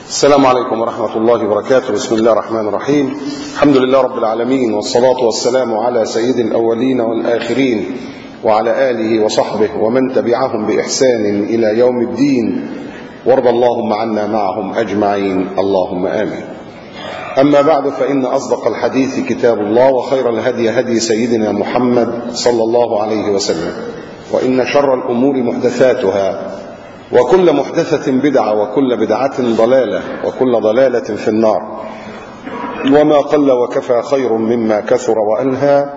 السلام عليكم ورحمة الله وبركاته بسم الله الرحمن الرحيم الحمد لله رب العالمين والصلاة والسلام على سيد الأولين والآخرين وعلى آله وصحبه ومن تبعهم بإحسان إلى يوم الدين وارض اللهم عنا معهم أجمعين اللهم آمين أما بعد فإن أصدق الحديث كتاب الله وخير الهدي هدي سيدنا محمد صلى الله عليه وسلم وإن شر الأمور محدثاتها وكل محدثة بدعة وكل بدعة ضلالة وكل ضلالة في النار وما قل وكفى خير مما كثر وألهى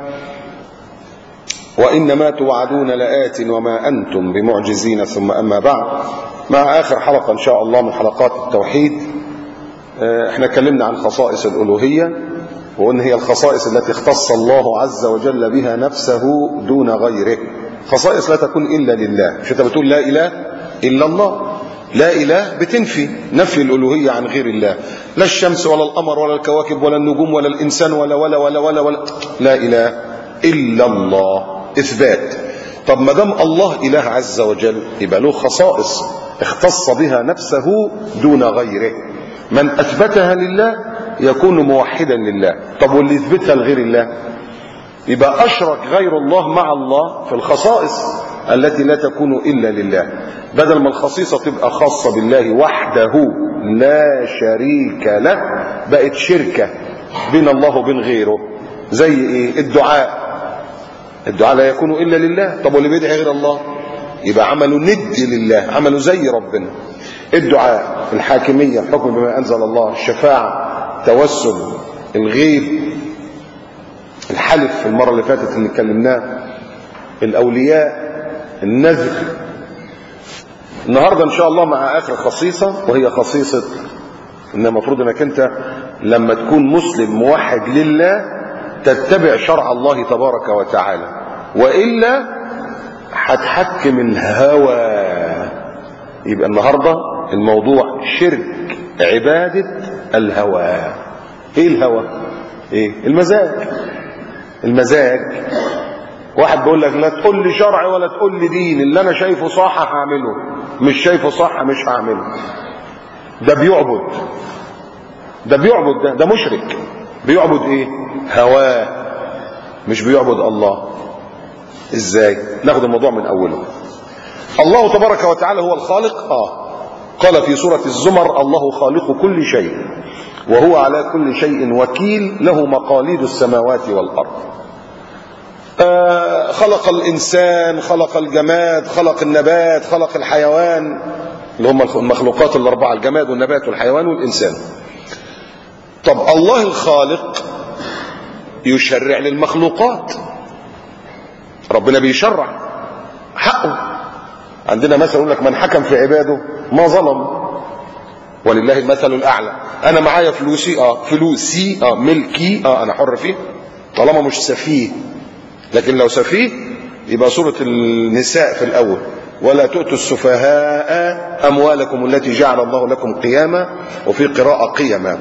وإنما توعدون لآت وما أنتم بمعجزين ثم أما بعد مع آخر حلقة إن شاء الله من حلقات التوحيد احنا اتكلمنا عن خصائص الألوهية وأن هي الخصائص التي اختص الله عز وجل بها نفسه دون غيره خصائص لا تكون إلا لله مش انت بتقول لا إله إلا الله لا إله بتنفي نفي الألوهية عن غير الله لا الشمس ولا القمر ولا الكواكب ولا النجوم ولا الإنسان ولا ولا ولا ولا, ولا لا إله إلا الله إثبات طب ما دام الله إله عز وجل يبقى له خصائص اختص بها نفسه دون غيره من أثبتها لله يكون موحدا لله طب واللي يثبتها لغير الله يبقى أشرك غير الله مع الله في الخصائص التي لا تكون إلا لله بدل ما الخصيصة تبقى خاصة بالله وحده لا شريك له بقت شركة بين الله وبين غيره زي ايه الدعاء الدعاء لا يكون إلا لله طب واللي بيدعي غير الله يبقى عملوا ند لله عملوا زي ربنا الدعاء الحاكمية الحكم بما أنزل الله الشفاعة توسل الغيب الحلف في المرة اللي فاتت اللي اتكلمناه الأولياء النذر النهاردة إن شاء الله مع آخر خصيصة وهي خصيصة إن المفروض إنك أنت لما تكون مسلم موحد لله تتبع شرع الله تبارك وتعالى وإلا هتحكم الهوى يبقى النهاردة الموضوع شرك عبادة الهوى ايه الهوى ايه المزاج المزاج واحد بيقول لك لا تقول لي شرع ولا تقول لي دين اللي انا شايفه صح هعمله مش شايفه صح مش هعمله ده بيعبد ده بيعبد ده ده مشرك بيعبد ايه هواه مش بيعبد الله ازاي ناخد الموضوع من اوله الله تبارك وتعالى هو الخالق اه قال في سورة الزمر الله خالق كل شيء وهو على كل شيء وكيل له مقاليد السماوات والأرض آه خلق الإنسان خلق الجماد خلق النبات خلق الحيوان اللي هم المخلوقات الأربعة الجماد والنبات والحيوان والإنسان طب الله الخالق يشرع للمخلوقات ربنا بيشرع حقه عندنا مثل يقول لك من حكم في عباده ما ظلم ولله المثل الاعلى انا معايا فلوسي اه فلوسي اه ملكي اه انا حر فيه طالما مش سفيه لكن لو سفيه يبقى سوره النساء في الاول ولا تؤتوا السفهاء اموالكم التي جعل الله لكم قياما وفي قراءه قيما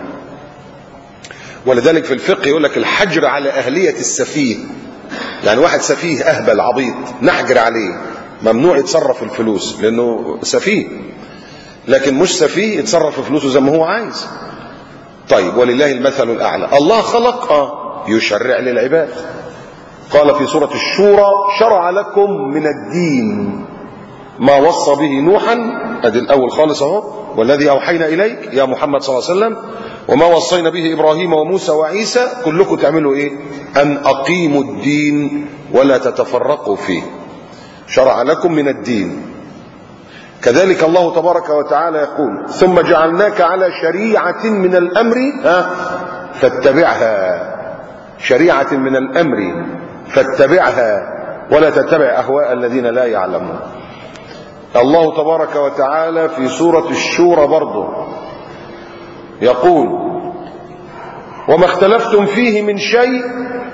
ولذلك في الفقه يقول لك الحجر على اهليه السفيه يعني واحد سفيه اهبل عبيط نحجر عليه ممنوع يتصرف الفلوس لانه سفيه لكن مش سفيه يتصرف في فلوسه زي ما هو عايز طيب ولله المثل الاعلى الله خلق اه يشرع للعباد قال في سوره الشورى شرع لكم من الدين ما وصى به نوحا ادي الاول خالص اهو والذي اوحينا اليك يا محمد صلى الله عليه وسلم وما وصينا به ابراهيم وموسى وعيسى كلكم تعملوا ايه ان اقيموا الدين ولا تتفرقوا فيه شرع لكم من الدين كذلك الله تبارك وتعالى يقول ثم جعلناك على شريعة من الأمر ها فاتبعها شريعة من الأمر فاتبعها ولا تتبع أهواء الذين لا يعلمون الله تبارك وتعالى في سورة الشورى برضه يقول وما اختلفتم فيه من شيء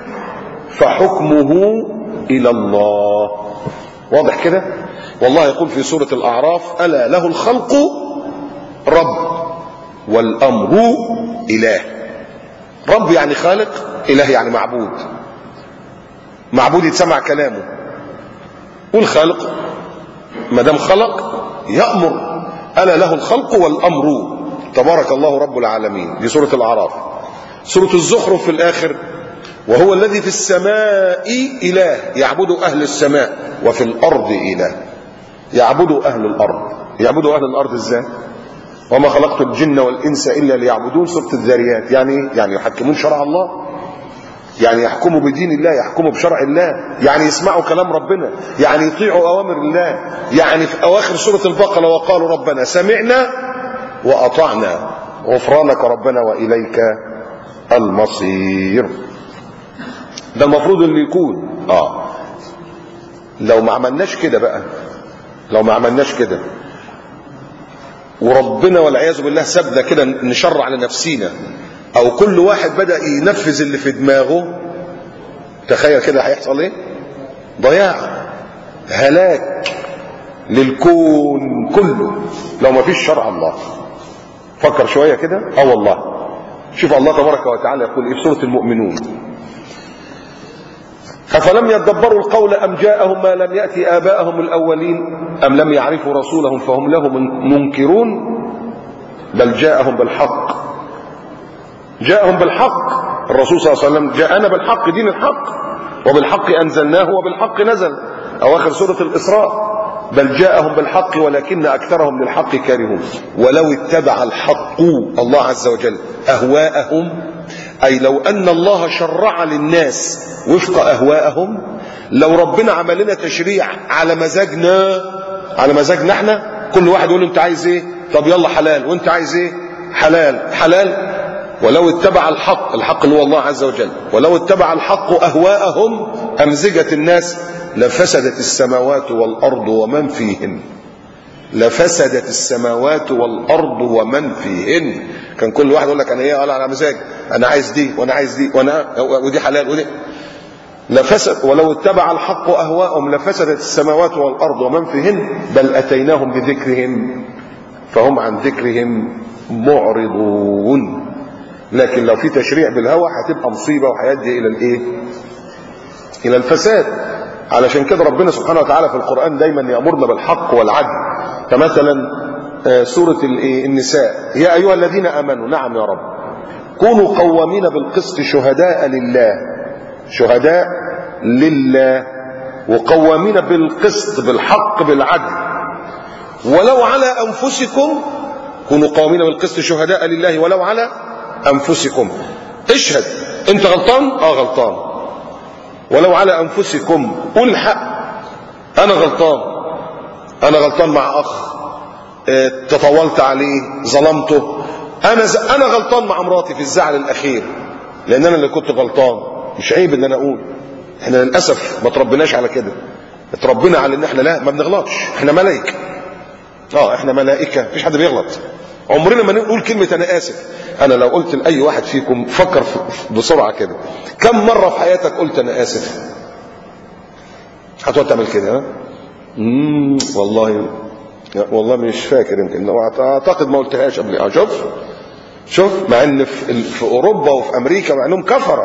فحكمه إلى الله واضح كده والله يقول في سورة الأعراف ألا له الخلق رب والأمر إله رب يعني خالق إله يعني معبود معبود يتسمع كلامه والخالق ما دام خلق يأمر ألا له الخلق والأمر تبارك الله رب العالمين دي سورة الأعراف سورة الزخرف في الآخر وهو الذي في السماء إله يعبد أهل السماء وفي الأرض إله يعبد أهل الأرض يعبد أهل الأرض إزاي وما خلقت الجن والإنس إلا ليعبدون سورة الذاريات يعني يعني يحكمون شرع الله يعني يحكموا بدين الله يحكموا بشرع الله يعني يسمعوا كلام ربنا يعني يطيعوا أوامر الله يعني في أواخر سورة البقرة وقالوا ربنا سمعنا وأطعنا غفرانك ربنا وإليك المصير ده المفروض اللي يكون اه لو ما عملناش كده بقى لو ما عملناش كده وربنا والعياذ بالله سابنا كده نشرع لنفسينا او كل واحد بدا ينفذ اللي في دماغه تخيل كده هيحصل ايه ضياع هلاك للكون كله لو ما فيش شرع الله فكر شويه كده اه والله شوف الله تبارك وتعالى يقول ايه في سوره المؤمنون أفلم يدبروا القول أم جاءهم ما لم يأتي آباءهم الأولين أم لم يعرفوا رسولهم فهم له منكرون بل جاءهم بالحق جاءهم بالحق الرسول صلى الله عليه وسلم جاءنا بالحق دين الحق وبالحق أنزلناه وبالحق نزل أواخر سورة الإسراء بل جاءهم بالحق ولكن أكثرهم للحق كارهون ولو اتبع الحق الله عز وجل أهواءهم أي لو أن الله شرع للناس وفق أهواءهم لو ربنا عمل لنا تشريع على مزاجنا على مزاجنا احنا كل واحد يقول له انت عايز ايه طب يلا حلال وانت عايز ايه حلال حلال ولو اتبع الحق الحق اللي هو الله عز وجل ولو اتبع الحق أهواءهم أمزجة الناس لفسدت السماوات والأرض ومن فيهن لفسدت السماوات والأرض ومن فيهن كان كل واحد يقول لك أنا إيه قال على مزاج أنا عايز دي وأنا عايز دي وأنا ودي حلال ودي لفسد ولو اتبع الحق أهواءهم لفسدت السماوات والأرض ومن فيهن بل أتيناهم بذكرهم فهم عن ذكرهم معرضون لكن لو في تشريع بالهوى هتبقى مصيبة وهيؤدي إلى الإيه؟ إلى الفساد علشان كده ربنا سبحانه وتعالى في القرآن دايما يأمرنا بالحق والعدل فمثلا سورة النساء يا أيها الذين آمنوا نعم يا رب كونوا قوامين بالقسط شهداء لله شهداء لله وقوامين بالقسط بالحق بالعدل ولو على أنفسكم كونوا قوامين بالقسط شهداء لله ولو على أنفسكم اشهد انت غلطان اه غلطان ولو على أنفسكم قول الحق أنا غلطان أنا غلطان مع أخ اه تطولت عليه ظلمته أنا ز... أنا غلطان مع مراتي في الزعل الأخير لأن أنا اللي كنت غلطان مش عيب إن أنا أقول إحنا للأسف ما تربناش على كده اتربينا على إن إحنا لا ما بنغلطش إحنا ملائكة اه إحنا ملائكة مفيش حد بيغلط عمرنا ما نقول كلمة أنا آسف أنا لو قلت لأي واحد فيكم فكر بسرعة كده كم مرة في حياتك قلت أنا آسف هتقعد تعمل كده ها مم والله والله مش فاكر يمكن أعتقد ما قلتهاش قبل اه شوف شوف مع ان في, في اوروبا وفي امريكا مع انهم كفره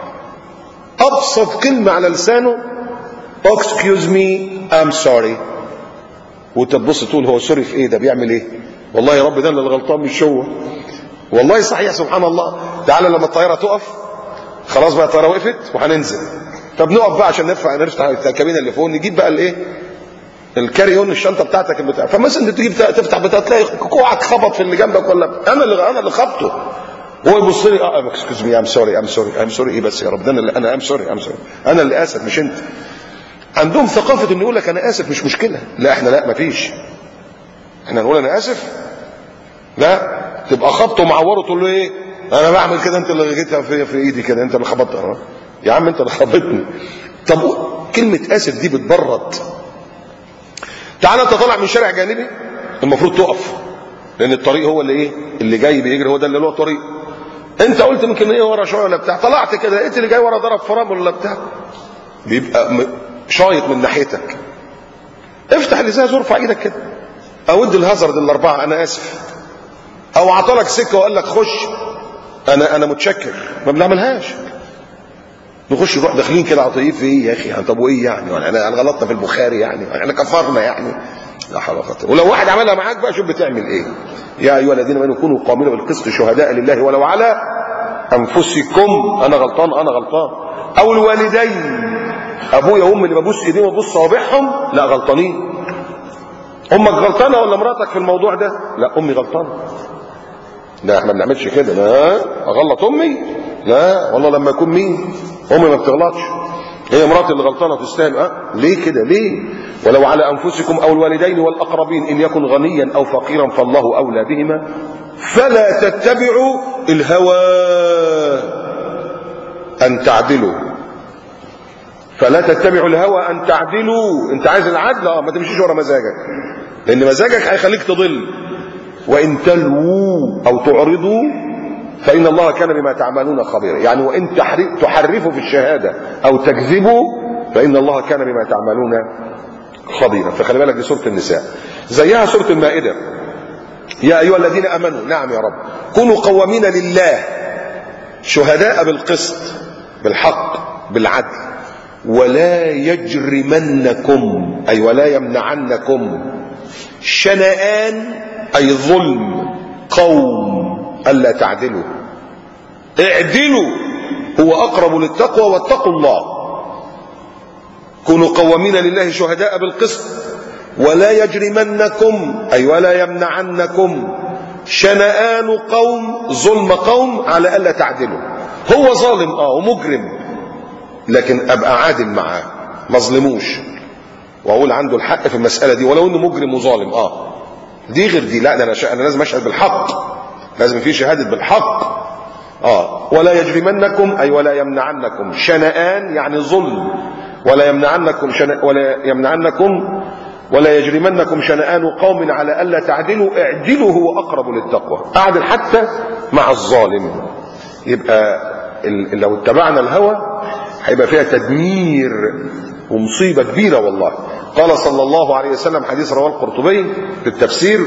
ابسط كلمه على لسانه excuse me I'm sorry وانت تبص تقول هو سوري في ايه ده بيعمل ايه والله يا رب ده اللي الغلطان مش هو والله صحيح سبحان الله تعالى لما الطياره تقف خلاص بقى الطياره وقفت وهننزل طب نقف بقى عشان نرفع نرفع الكابينه اللي فوق نجيب بقى الايه الكاري اون الشنطه بتاعتك البتاع فمثلا تجيب تفتح بتاع تلاقي كوعك خبط في اللي جنبك ولا انا اللي انا اللي خبطه هو يبص لي اه اكسكيوز مي ام سوري ام سوري ام سوري ايه بس يا رب ده انا اللي انا ام سوري ام سوري انا اللي اسف مش انت عندهم ثقافه انه يقول لك انا اسف مش مشكله لا احنا لا مفيش احنا نقول انا اسف لا تبقى خبطه ومعوره تقول له ايه انا بعمل كده انت اللي جيتها في, في ايدي كده انت اللي خبطتها يا عم انت اللي خبطني طب كلمه اسف دي بتبرد تعال انت طالع من شارع جانبي المفروض تقف لان الطريق هو اللي ايه اللي جاي بيجري هو ده اللي له طريق انت قلت يمكن ايه ورا شويه ولا بتاع طلعت كده لقيت اللي جاي ورا ضرب فرامل ولا بتاع بيبقى شايط من ناحيتك افتح الازاز وارفع ايدك كده او ادي الهازارد الاربعه انا اسف او عطلك سكه وقال لك خش انا انا متشكر ما بنعملهاش نخش نروح داخلين كده على طريق في ايه يا اخي طب وايه يعني احنا غلطنا في البخاري يعني احنا كفرنا يعني لا حول ولا قوه ولو واحد عملها معاك بقى شوف بتعمل ايه يا ايها الذين امنوا كونوا قائمين بالقسط شهداء لله ولو على انفسكم انا غلطان انا غلطان او الوالدين ابويا وامي اللي ببوس ايديهم وببوس صوابعهم لا غلطانين امك غلطانه ولا مراتك في الموضوع ده لا امي غلطانه لا احنا ما بنعملش كده لا اغلط امي لا والله لما يكون مين امي ما بتغلطش هي مراتي اللي غلطانه تستاهل أه؟ ليه كده ليه ولو على انفسكم او الوالدين والاقربين ان يكن غنيا او فقيرا فالله اولى بهما فلا تتبعوا الهوى ان تعدلوا فلا تتبعوا الهوى ان تعدلوا انت عايز العدل اه ما تمشيش ورا مزاجك لان مزاجك هيخليك تضل وان تلووا او تعرضوا فان الله كان بما تعملون خبيرا يعني وان تحرفوا في الشهاده او تكذبوا فان الله كان بما تعملون خبيرا فخلي بالك دي سوره النساء زيها سوره المائده يا ايها الذين امنوا نعم يا رب كونوا قوامين لله شهداء بالقسط بالحق بالعدل ولا يجرمنكم اي ولا يمنعنكم شنآن اي ظلم قوم الا تعدلوا اعدلوا هو اقرب للتقوى واتقوا الله كونوا قوامين لله شهداء بالقسط ولا يجرمنكم اي ولا يمنعنكم شنآن قوم ظلم قوم على الا تعدلوا هو ظالم اه ومجرم لكن ابقى عادل معاه ما اظلموش واقول عنده الحق في المساله دي ولو انه مجرم وظالم اه دي غير دي لا ده انا شا... انا لازم اشهد بالحق لازم في شهاده بالحق اه ولا يجرمنكم اي ولا يمنعنكم شنآن يعني ظلم ولا يمنعنكم شن... ولا يمنعنكم ولا يجرمنكم شنآن قوم على الا تعدلوا اعدلوا هو اقرب للتقوى اعدل حتى مع الظالم يبقى ال... لو اتبعنا الهوى هيبقى فيها تدمير ومصيبة كبيرة والله قال صلى الله عليه وسلم حديث رواه القرطبي في التفسير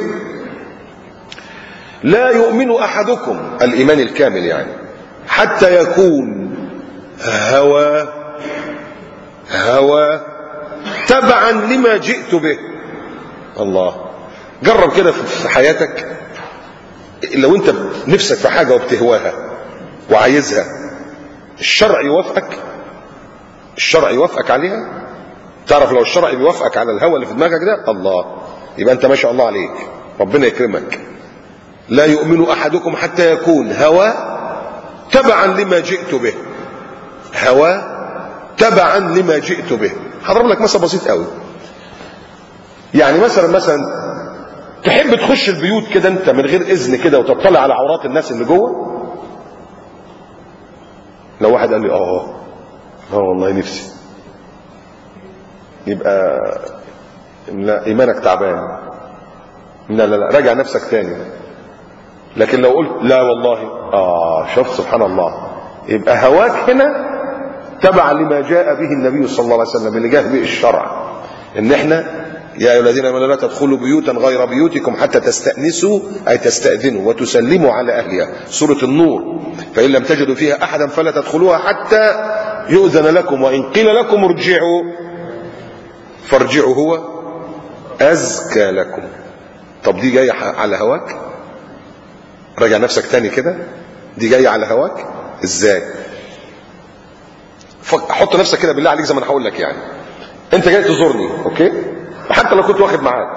لا يؤمن أحدكم الإيمان الكامل يعني حتى يكون هوى هوى تبعا لما جئت به الله جرب كده في حياتك لو انت نفسك في حاجة وبتهواها وعايزها الشرع يوافقك الشرع يوافقك عليها تعرف لو الشرع بيوافقك على الهوى اللي في دماغك ده الله يبقى انت ما شاء الله عليك ربنا يكرمك لا يؤمن احدكم حتى يكون هوى تبعا لما جئت به هوى تبعا لما جئت به هضرب لك مثل بسيط قوي يعني مثلا مثلا تحب تخش البيوت كده انت من غير اذن كده وتطلع على عورات الناس اللي جوه لو واحد قال لي اه اه والله نفسي يبقى لا ايمانك تعبان لا لا لا راجع نفسك تاني لكن لو قلت لا والله اه شوف سبحان الله يبقى هواك هنا تبع لما جاء به النبي صلى الله عليه وسلم اللي جاء به الشرع ان احنا يا ايها الذين امنوا لا تدخلوا بيوتا غير بيوتكم حتى تستانسوا اي تستاذنوا وتسلموا على اهلها سوره النور فان لم تجدوا فيها احدا فلا تدخلوها حتى يؤذن لكم وان قيل لكم ارجعوا فارجعوا هو ازكى لكم طب دي جايه على هواك راجع نفسك تاني كده دي جايه على هواك ازاي حط نفسك كده بالله عليك زي ما انا هقول لك يعني انت جاي تزورني اوكي حتى لو كنت واخد ميعاد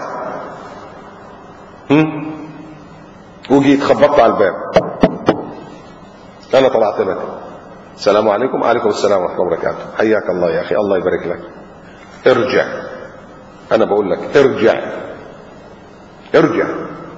هم وجيت خبطت على الباب انا طلعت لك السلام عليكم وعليكم السلام ورحمه الله وبركاته حياك الله يا اخي الله يبارك لك ارجع انا بقول لك ارجع ارجع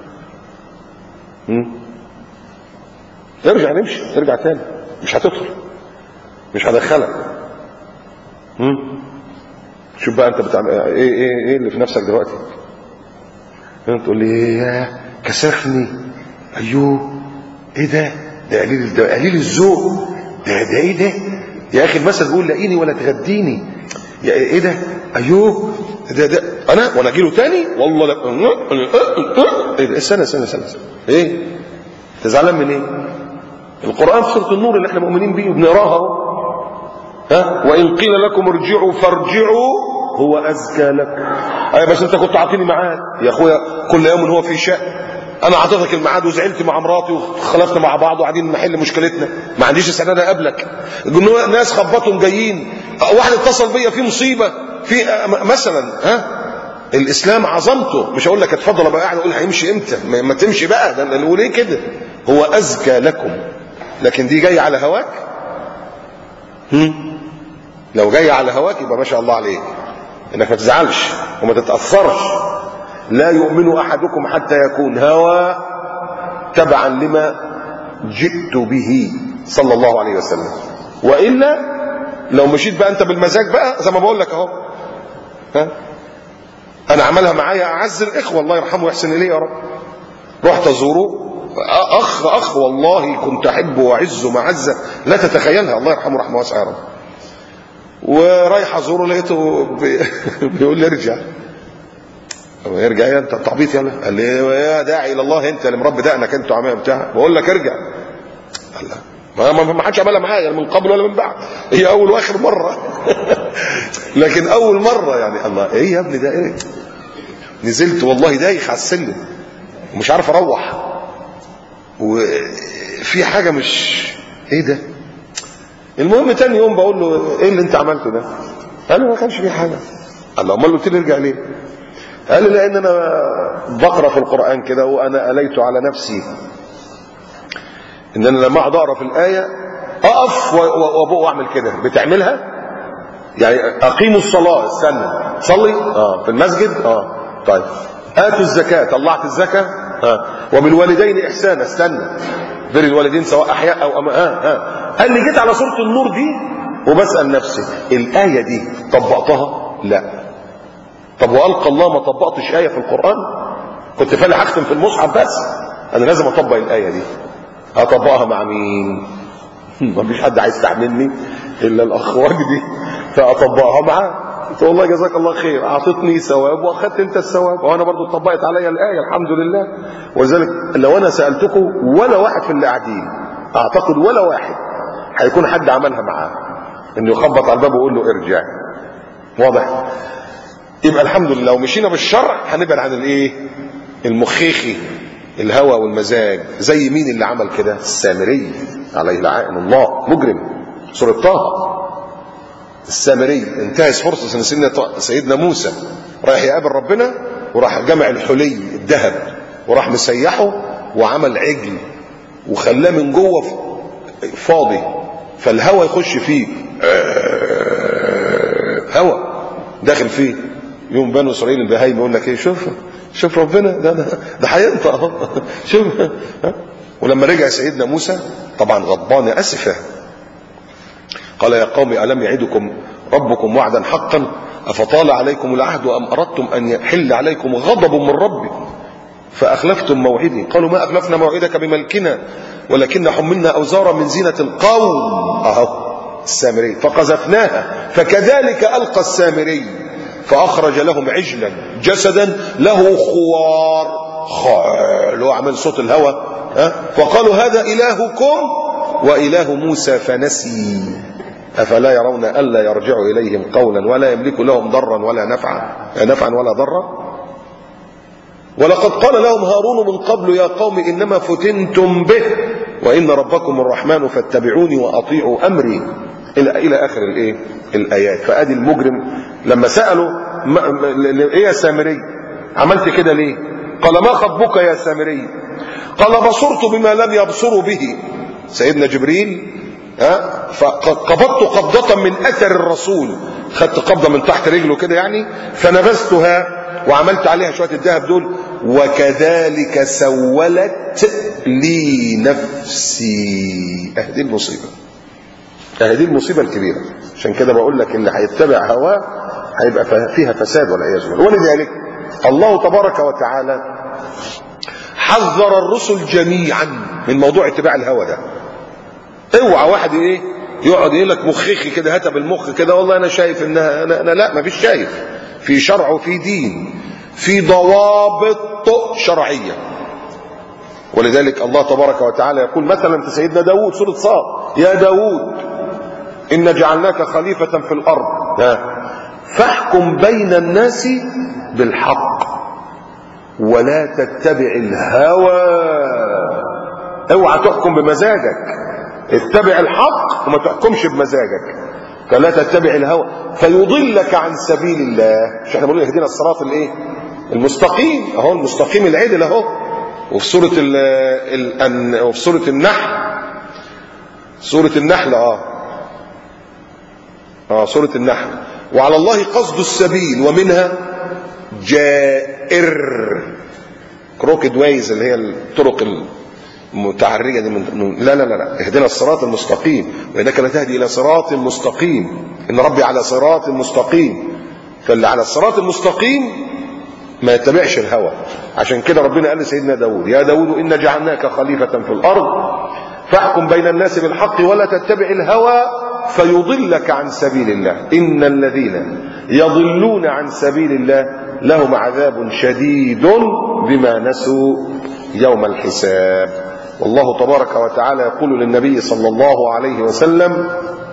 هم؟ ارجع نمشي ارجع تاني مش هتدخل مش هدخلك هم؟ شوف بقى انت بتعمل ايه ايه ايه اللي في نفسك دلوقتي انت تقول لي يا كسفني ايوه ايه ده ده قليل ده قليل الذوق ده ده ايه ده يا اخي المثل بيقول لاقيني ولا تغديني يا ايه ده ايوه ده ده انا وانا اجي له تاني والله لا ايه ده استنى استنى استنى ايه انت زعلان من ايه القران في سوره النور اللي احنا مؤمنين بيه وبنقراها اهو ها وإن قيل لكم ارجعوا فارجعوا هو أزكى لكم اي بس انت كنت عاطيني ميعاد يا اخويا كل يوم هو في شأن انا عطيتك الميعاد وزعلت مع مراتي وخلفنا مع بعض وقاعدين نحل مشكلتنا ما عنديش استعداد اقابلك ناس خبطهم جايين واحد اتصل بيا في مصيبه في مثلا ها الاسلام عظمته مش هقول لك اتفضل ابقى قاعد اقول هيمشي امتى ما ما تمشي بقى ده نقول ايه كده هو ازكى لكم لكن دي جايه على هواك هم؟ لو جايه على هواك يبقى ما شاء الله عليك انك ما تزعلش وما تتاثرش لا يؤمن احدكم حتى يكون هوى تبعا لما جئت به صلى الله عليه وسلم والا لو مشيت بقى انت بالمزاج بقى زي ما بقول لك اهو ها انا عملها معايا اعز الاخوه الله يرحمه ويحسن اليه يا رب رحت ازوره اخ اخ والله كنت احبه واعزه معزه لا تتخيلها الله يرحمه رحمه واسعه يا رب ورايح ازوره لقيته بي... بيقول لي ارجع يرجع يا انت تعبيط يلا قال لي يا داعي الى الله انت اللي مربي دقنك انت وعمال بتاع بقول لك ارجع قال لا ما ما حدش عملها معايا من قبل ولا من بعد هي اول واخر مره لكن اول مره يعني الله ايه يا ابني ده ايه نزلت والله دايخ على السلم ومش عارف اروح وفي حاجه مش ايه ده المهم تاني يوم بقول له ايه اللي انت عملته ده قال لي ما كانش في حاجه قال له امال قلت لي ارجع ليه قال لي لان انا بقرا في القران كده وانا اليت على نفسي ان انا لما اقعد اقرا في الايه اقف وابوق واعمل كده بتعملها يعني اقيموا الصلاه استنى صلي اه في المسجد اه طيب اتوا الزكاه طلعت الزكاه اه وبالوالدين احسانا استنى بر الوالدين سواء احياء او أما اه اه قال لي جيت على سوره النور دي وبسال نفسي الايه دي طبقتها لا طب والقى الله ما طبقتش ايه في القران كنت فالح اختم في المصحف بس انا لازم اطبق الايه دي اطبقها مع مين ما فيش حد عايز يستحملني الا الاخ وجدي فاطبقها معاه قلت والله جزاك الله خير اعطتني ثواب واخدت انت الثواب وانا برضو طبقت عليا الايه الحمد لله ولذلك لو انا سالتكم ولا واحد في اللي قاعدين اعتقد ولا واحد هيكون حد عملها معاه انه يخبط على الباب ويقول له ارجع واضح يبقى الحمد لله لو مشينا بالشرع هنبعد عن الايه المخيخي الهوى والمزاج زي مين اللي عمل كده السامري عليه لعائن الله مجرم سورة طه السامري انتهز فرصة ان سيدنا سيدنا موسى رايح يقابل ربنا وراح جمع الحلي الذهب وراح مسيحه وعمل عجل وخلاه من جوه فاضي فالهوى يخش فيه هوى داخل فيه يوم بنو اسرائيل البهايم يقول لك ايه شوف شوف ربنا ده ده, ده هينطق اهو شوف ولما رجع سيدنا موسى طبعا غضبان اسفه قال يا قوم الم يعدكم ربكم وعدا حقا افطال عليكم العهد ام اردتم ان يحل عليكم غضب من ربي فاخلفتم موعدي قالوا ما اخلفنا موعدك بملكنا ولكن حملنا اوزارا من زينه القوم اهو السامري فقذفناها فكذلك القى السامري فأخرج لهم عجلا جسدا له خوار خال هو عمل صوت الهوى ها فقالوا هذا إلهكم وإله موسى فنسي أفلا يرون ألا يرجع إليهم قولا ولا يملك لهم ضرا ولا نفعا نفعا ولا ضرا ولقد قال لهم هارون من قبل يا قوم إنما فتنتم به وإن ربكم الرحمن فاتبعوني وأطيعوا أمري إلى إلى آخر الإيه الآيات فأدي المجرم لما سألوا ما ايه يا سامري عملت كده ليه قال ما خطبك يا سامري قال بصرت بما لم يبصروا به سيدنا جبريل ها فقبضت قبضة من أثر الرسول خدت قبضة من تحت رجله كده يعني فنبذتها وعملت عليها شوية الذهب دول وكذلك سولت لي نفسي اهدي المصيبة اهدي المصيبة الكبيرة عشان كده بقول لك اللي هيتبع هواه هيبقى فيها فساد والعياذ بالله ولذلك الله تبارك وتعالى حذر الرسل جميعا من موضوع اتباع الهوى ده اوعى واحد ايه يقعد يقول لك مخيخي كده هات بالمخ كده والله انا شايف انها انا, أنا لا ما فيش شايف في شرع وفي دين في ضوابط شرعيه ولذلك الله تبارك وتعالى يقول مثلا في سيدنا داود سوره صاد يا داود إن جعلناك خليفة في الأرض ها فاحكم بين الناس بالحق ولا تتبع الهوى اوعى تحكم بمزاجك اتبع الحق وما تحكمش بمزاجك فلا تتبع الهوى فيضلك عن سبيل الله مش احنا بنقول يهدينا الصراط الايه المستقيم اهو المستقيم العدل اهو وفي سوره ال ال وفي سوره النحل سوره النحل اه اه سوره النحل وعلى الله قصد السبيل ومنها جائر كروكد وايز اللي هي الطرق المتعرجه دي من لا لا لا لا اهدنا الصراط المستقيم وانك لتهدي الى صراط مستقيم ان ربي على صراط مستقيم فاللي على الصراط المستقيم ما يتبعش الهوى عشان كده ربنا قال لسيدنا داود يا داود إن جعلناك خليفة في الأرض فاحكم بين الناس بالحق ولا تتبع الهوى فيضلك عن سبيل الله إن الذين يضلون عن سبيل الله لهم عذاب شديد بما نسوا يوم الحساب والله تبارك وتعالى يقول للنبي صلى الله عليه وسلم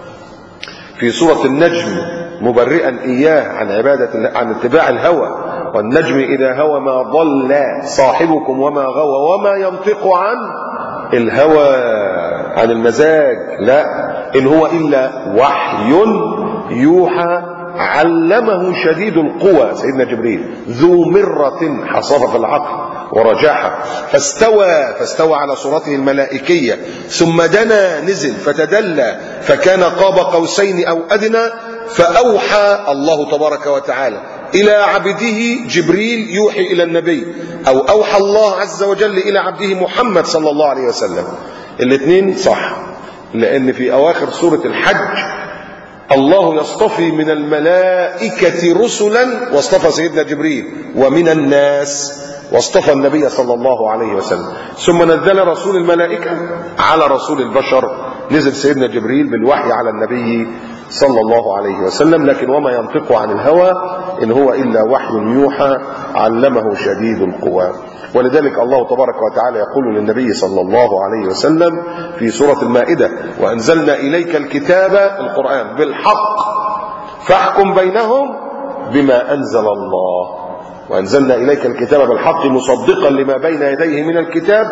في سورة النجم مبرئا إياه عن عبادة عن اتباع الهوى والنجم إذا هوى ما ضل صاحبكم وما غوى وما ينطق عن الهوى عن المزاج لا إن هو إلا وحي يوحى علمه شديد القوى سيدنا جبريل ذو مرة حصافة في العقل ورجاحة فاستوى فاستوى على صورته الملائكية ثم دنا نزل فتدلى فكان قاب قوسين أو أدنى فأوحى الله تبارك وتعالى إلى عبده جبريل يوحي إلى النبي أو أوحى الله عز وجل إلى عبده محمد صلى الله عليه وسلم الاثنين صح لأن في أواخر سورة الحج الله يصطفي من الملائكة رسلا واصطفى سيدنا جبريل ومن الناس واصطفى النبي صلى الله عليه وسلم ثم نزل رسول الملائكة على رسول البشر نزل سيدنا جبريل بالوحي على النبي صلى الله عليه وسلم لكن وما ينطق عن الهوى إن هو إلا وحي يوحى علمه شديد القوى ولذلك الله تبارك وتعالى يقول للنبي صلى الله عليه وسلم في سورة المائدة وأنزلنا إليك الكتاب القرآن بالحق فاحكم بينهم بما أنزل الله وأنزلنا إليك الكتاب بالحق مصدقا لما بين يديه من الكتاب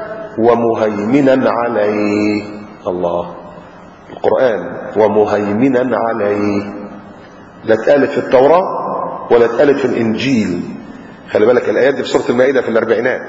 ومهيمنا عليه الله القرآن ومهيمنا عليه لا اتقالت في التوراة ولا اتقالت في الإنجيل خلي بالك الآيات دي في سورة المائدة في الأربعينات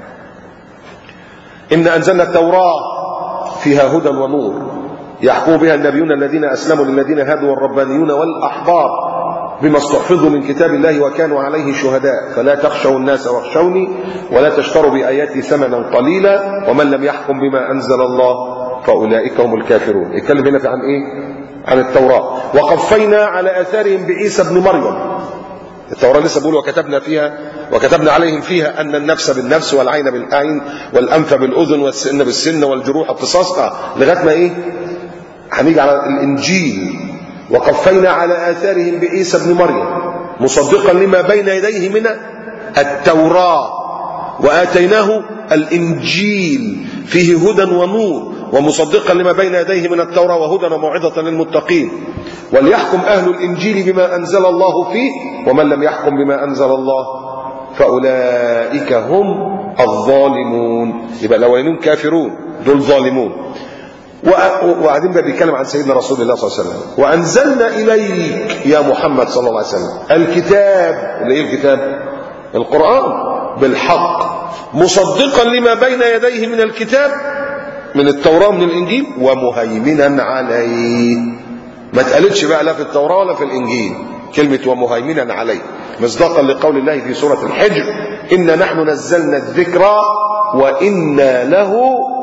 إن أنزلنا التوراة فيها هدى ونور يحكم بها النبيون الذين أسلموا للذين هادوا والربانيون والأحبار بما استحفظوا من كتاب الله وكانوا عليه شهداء فلا تخشوا الناس واخشوني ولا تشتروا بآياتي ثمنا قليلا ومن لم يحكم بما أنزل الله فأولئك هم الكافرون يتكلم هنا عن إيه عن التوراة وقفينا على آثارهم بعيسى ابن مريم التوراة لسه بيقول وكتبنا فيها وكتبنا عليهم فيها أن النفس بالنفس والعين بالعين والأنف بالأذن والسن بالسن والجروح القصاص لغاية ما إيه هنيجي على الإنجيل وقفينا على آثارهم بعيسى ابن مريم مصدقا لما بين يديه من التوراة وآتيناه الإنجيل فيه هدى ونور ومصدقا لما بين يديه من التوراة وهدى وموعظة للمتقين وليحكم أهل الإنجيل بما أنزل الله فيه ومن لم يحكم بما أنزل الله فأولئك هم الظالمون يبقى الأولين كافرون دول ظالمون وبعدين بقى بيتكلم عن سيدنا رسول الله صلى الله عليه وسلم وأنزلنا إليك يا محمد صلى الله عليه وسلم الكتاب اللي إيه الكتاب القرآن بالحق مصدقا لما بين يديه من الكتاب من التوراة من الإنجيل ومهيمنا عليه ما اتقالتش بقى لا في التوراة ولا في الإنجيل كلمة ومهيمنا عليه مصداقا لقول الله في سورة الحجر إنا نحن نزلنا الذكر وإنا له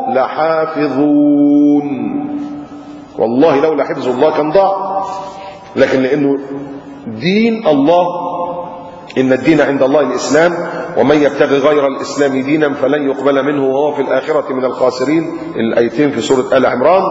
لحافظون والله لولا حفظ الله كان ضاع لكن لأنه دين الله إن الدين عند الله الإسلام ومن يبتغي غير الإسلام دينا فلن يقبل منه وهو في الآخرة من الخاسرين الآيتين في سورة آل عمران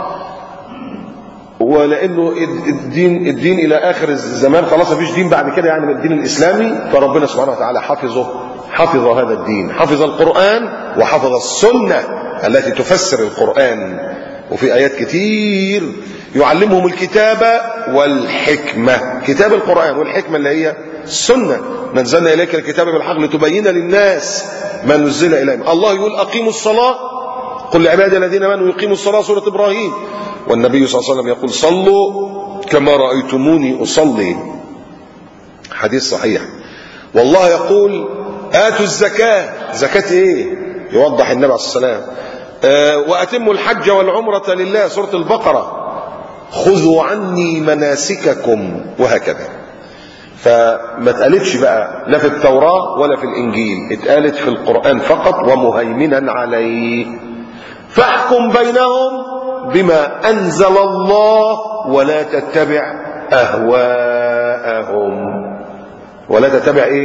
ولانه الدين الدين الى اخر الزمان خلاص مفيش دين بعد كده يعني من الدين الاسلامي فربنا سبحانه وتعالى حفظه حفظ هذا الدين حفظ القران وحفظ السنه التي تفسر القران وفي آيات كتير يعلمهم الكتابة والحكمة كتاب القرآن والحكمة اللي هي السنة نزلنا إليك الكتاب بالحق لتبين للناس ما نزل إليهم الله يقول أقيموا الصلاة قل لعبادي الذين امنوا يقيموا الصلاة سورة إبراهيم والنبي صلى الله عليه وسلم يقول صلوا كما رأيتموني أصلي حديث صحيح والله يقول آتوا الزكاة زكاة إيه يوضح النبي عليه الصلاة والسلام آه وأتموا الحج والعمرة لله سورة البقرة خذوا عني مناسككم وهكذا فما اتقالتش بقى لا في التوراة ولا في الإنجيل اتقالت في القرآن فقط ومهيمنا عليه فاحكم بينهم بما أنزل الله ولا تتبع أهواءهم ولا تتبع إيه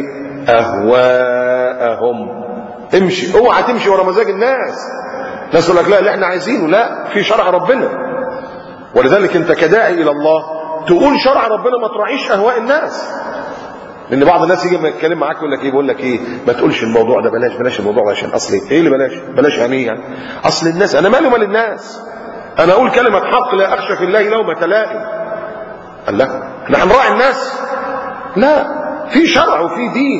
أهواءهم امشي اوعى تمشي ورا مزاج الناس الناس تقول لك لا اللي احنا عايزينه لا في شرع ربنا ولذلك انت كداعي الى الله تقول شرع ربنا ما تراعيش اهواء الناس لان بعض الناس يجي يتكلم معاك يقول لك ايه بيقول لك ايه ما تقولش الموضوع ده بلاش بلاش الموضوع ده عشان اصل ايه اللي بلاش بلاش يعني ايه يعني اصل الناس انا مالي ومال الناس انا اقول كلمه حق لا اخشى في الله لومه لائم قال لا احنا هنراعي الناس لا في شرع وفي دين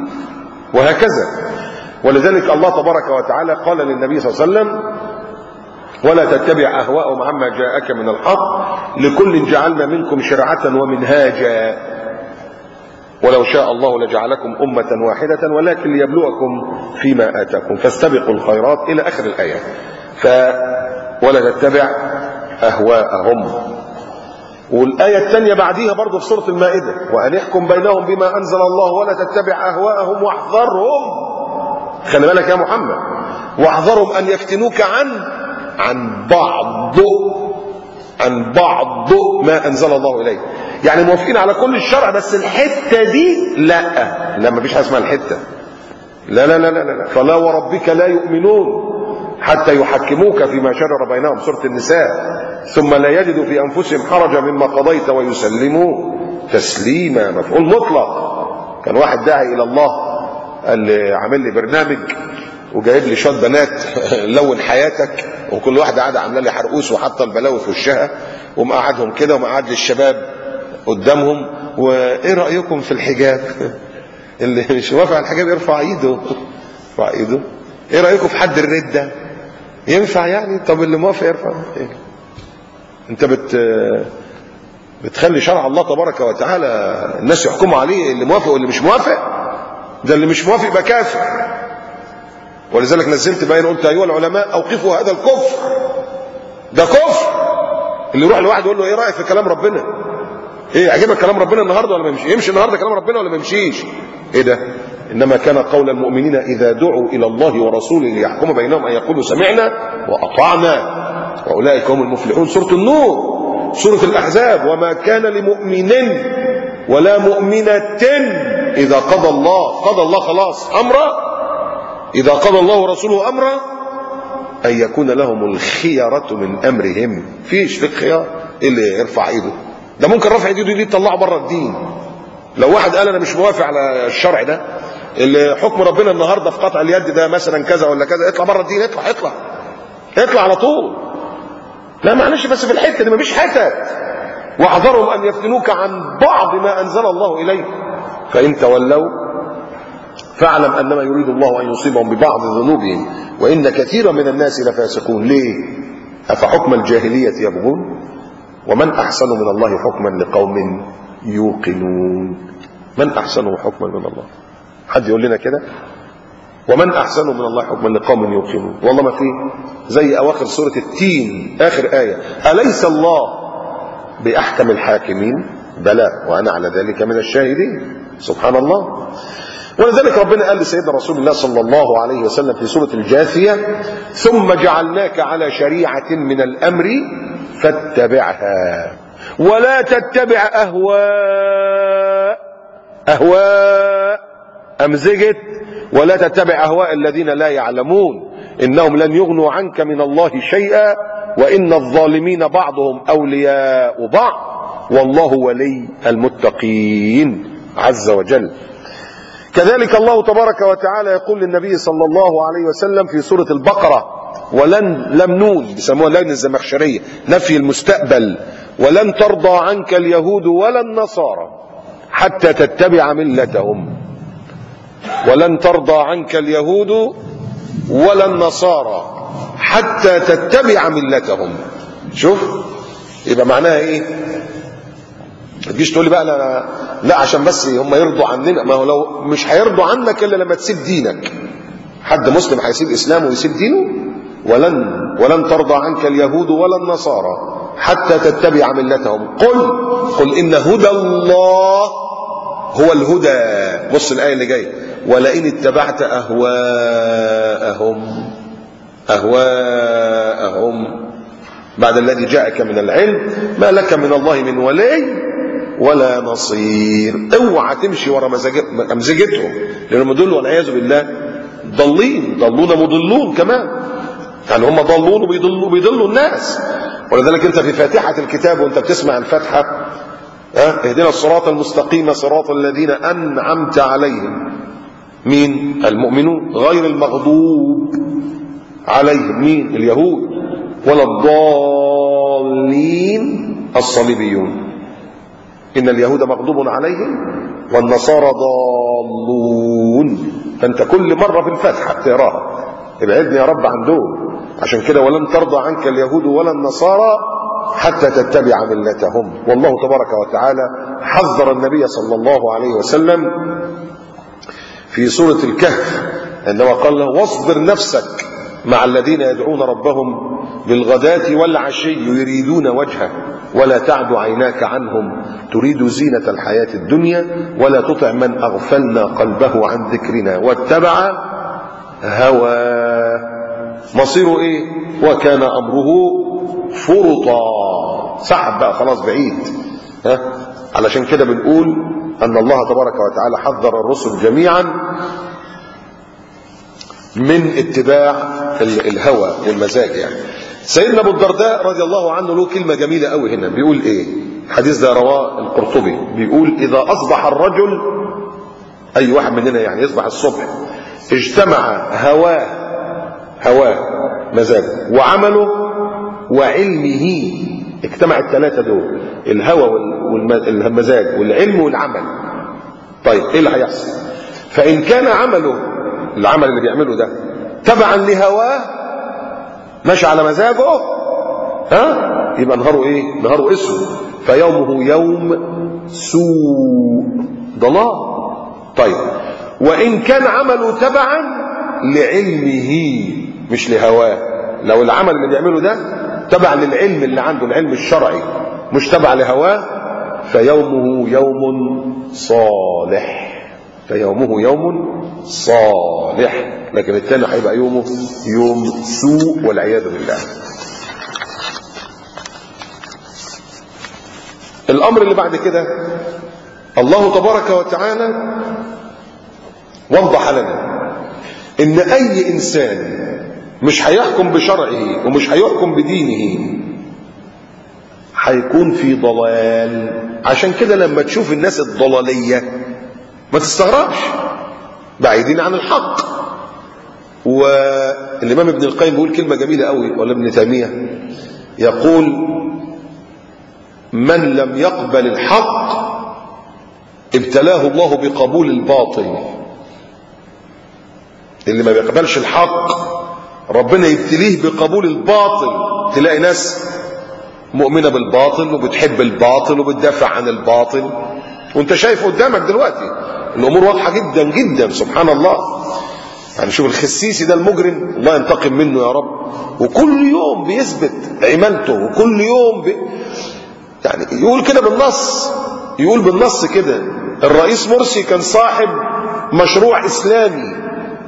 وهكذا ولذلك الله تبارك وتعالى قال للنبي صلى الله عليه وسلم ولا تتبع اهواءهم عما جاءك من الحق لكل جعلنا منكم شرعه ومنهاجا ولو شاء الله لجعلكم أمة واحدة ولكن ليبلوكم فيما آتاكم فاستبقوا الخيرات إلى آخر الآية ف ولا تتبع أهواءهم والآية الثانية بعديها برضه في سورة المائدة وأن يحكم بينهم بما أنزل الله ولا تتبع أهواءهم واحذرهم خلي بالك يا محمد واحذرهم أن يفتنوك عن عن بعض عن بعض ما أنزل الله إليه يعني موافقين على كل الشرع بس الحته دي لا لا ما فيش حاجه اسمها الحته لا لا لا لا لا فلا وربك لا يؤمنون حتى يحكموك فيما شجر بينهم سوره النساء ثم لا يجدوا في انفسهم حرجا مما قضيت ويسلموا تسليما مفعول مطلق كان واحد داعي الى الله قال لي عامل لي برنامج وجايب لي شويه بنات لون حياتك وكل واحده قاعده عامله لي حرقوس وحاطه البلاوي في وشها ومقعدهم كده ومقعد لي الشباب قدامهم وايه رايكم في الحجاب اللي مش موافق على الحجاب يرفع ايده يرفع ايده ايه رايكم في حد الرده ينفع يعني طب اللي موافق يرفع إيه؟ انت بت بتخلي شرع الله تبارك وتعالى الناس يحكموا عليه اللي موافق واللي مش موافق ده اللي مش موافق يبقى كافر ولذلك نزلت باين قلت ايها العلماء اوقفوا هذا الكفر ده كفر اللي يروح لواحد يقول له ايه رايك في كلام ربنا ايه عجبك كلام ربنا النهارده ولا ما يمشي يمشي النهارده كلام ربنا ولا ما يمشيش ايه ده انما كان قول المؤمنين اذا دعوا الى الله ورسوله ليحكم بينهم ان يقولوا سمعنا واطعنا واولئك هم المفلحون سوره النور سوره الاحزاب وما كان لمؤمن ولا مؤمنه اذا قضى الله قضى الله خلاص امرا اذا قضى الله ورسوله امرا ان يكون لهم الخيره من امرهم فيش لك خيار إيه اللي يرفع ايده ده ممكن رفع ايده دي يطلعه بره الدين لو واحد قال انا مش موافق على الشرع ده اللي حكم ربنا النهارده في قطع اليد ده مثلا كذا ولا كذا اطلع بره الدين اطلع اطلع اطلع على طول لا معلش بس في الحته دي مفيش حتت واحذرهم ان يفتنوك عن بعض ما انزل الله اليك فان تولوا فاعلم انما يريد الله ان يصيبهم ببعض ذنوبهم وان كثيرا من الناس لفاسقون ليه افحكم الجاهليه يبغون ومن احسن من الله حكما لقوم يوقنون من احسن حكما من الله حد يقول لنا كده ومن احسن من الله حكما لقوم يوقنون والله ما في زي اواخر سوره التين اخر ايه اليس الله باحكم الحاكمين بلى وانا على ذلك من الشاهدين سبحان الله ولذلك ربنا قال لسيدنا رسول الله صلى الله عليه وسلم في سوره الجاثيه ثم جعلناك على شريعه من الامر فاتبعها ولا تتبع اهواء اهواء امزجت ولا تتبع اهواء الذين لا يعلمون انهم لن يغنوا عنك من الله شيئا وان الظالمين بعضهم اولياء بعض والله ولي المتقين عز وجل كذلك الله تبارك وتعالى يقول للنبي صلى الله عليه وسلم في سوره البقره ولن لم نون بيسموها اللجنة الزمخشرية نفي المستقبل ولن ترضى عنك اليهود ولا النصارى حتى تتبع ملتهم ولن ترضى عنك اليهود ولا النصارى حتى تتبع ملتهم شوف يبقى معناها ايه ما تجيش تقول لي بقى لا, لا عشان بس هم يرضوا عننا ما هو لو مش هيرضوا عنك الا لما تسيب دينك حد مسلم هيسيب اسلامه ويسيب دينه ولن ولن ترضى عنك اليهود ولا النصارى حتى تتبع ملتهم قل قل ان هدى الله هو الهدى بص الايه اللي جايه ولئن اتبعت اهواءهم اهواءهم بعد الذي جاءك من العلم ما لك من الله من ولي ولا نصير اوعى تمشي ورا مزاجتهم لانهم دول والعياذ بالله ضالين ضلون مضلون كمان يعني هم ضلون وبيضلوا بيضلوا الناس ولذلك انت في فاتحه الكتاب وانت بتسمع الفاتحه ها اهدنا الصراط المستقيم صراط الذين انعمت عليهم مين المؤمنون غير المغضوب عليهم مين اليهود ولا الضالين الصليبيون ان اليهود مغضوب عليهم والنصارى ضالون فانت كل مره في الفاتحه بتقراها ابعدني يا رب عن دول عشان كده ولن ترضى عنك اليهود ولا النصارى حتى تتبع ملتهم والله تبارك وتعالى حذر النبي صلى الله عليه وسلم في سورة الكهف عندما قال له واصبر نفسك مع الذين يدعون ربهم بالغداة والعشي يريدون وجهه ولا تعد عيناك عنهم تريد زينة الحياة الدنيا ولا تطع من أغفلنا قلبه عن ذكرنا واتبع هواه مصيره ايه وكان امره فرطا سحب بقى خلاص بعيد ها علشان كده بنقول ان الله تبارك وتعالى حذر الرسل جميعا من اتباع الهوى والمزاج يعني سيدنا ابو الدرداء رضي الله عنه له كلمه جميله قوي هنا بيقول ايه الحديث ده رواه القرطبي بيقول اذا اصبح الرجل اي واحد مننا يعني يصبح الصبح اجتمع هواه هواه مزاج وعمله وعلمه اجتمع الثلاثة دول الهوى والمزاج والعلم والعمل طيب ايه اللي هيحصل فان كان عمله العمل اللي بيعمله ده تبعا لهواه ماشي على مزاجه ها يبقى نهاره ايه نهاره اسود فيومه يوم سوء ضلال طيب وان كان عمله تبعا لعلمه مش لهواه لو العمل اللي بيعمله ده تبع للعلم اللي عنده العلم الشرعي مش تبع لهواه فيومه يوم صالح فيومه يوم صالح لكن الثاني هيبقى يومه يوم سوء والعياذ بالله الامر اللي بعد كده الله تبارك وتعالى وضح لنا ان اي انسان مش هيحكم بشرعه ومش هيحكم بدينه هيكون في ضلال عشان كده لما تشوف الناس الضلاليه ما تستغربش بعيدين عن الحق والامام ابن القيم بيقول كلمه جميله قوي ولا ابن تيميه يقول من لم يقبل الحق ابتلاه الله بقبول الباطل اللي ما بيقبلش الحق ربنا يبتليه بقبول الباطل تلاقي ناس مؤمنه بالباطل وبتحب الباطل وبتدافع عن الباطل وانت شايف قدامك دلوقتي الامور واضحه جدا جدا سبحان الله يعني شوف الخسيسي ده المجرم الله ينتقم منه يا رب وكل يوم بيثبت عمالته وكل يوم بي يعني يقول كده بالنص يقول بالنص كده الرئيس مرسي كان صاحب مشروع اسلامي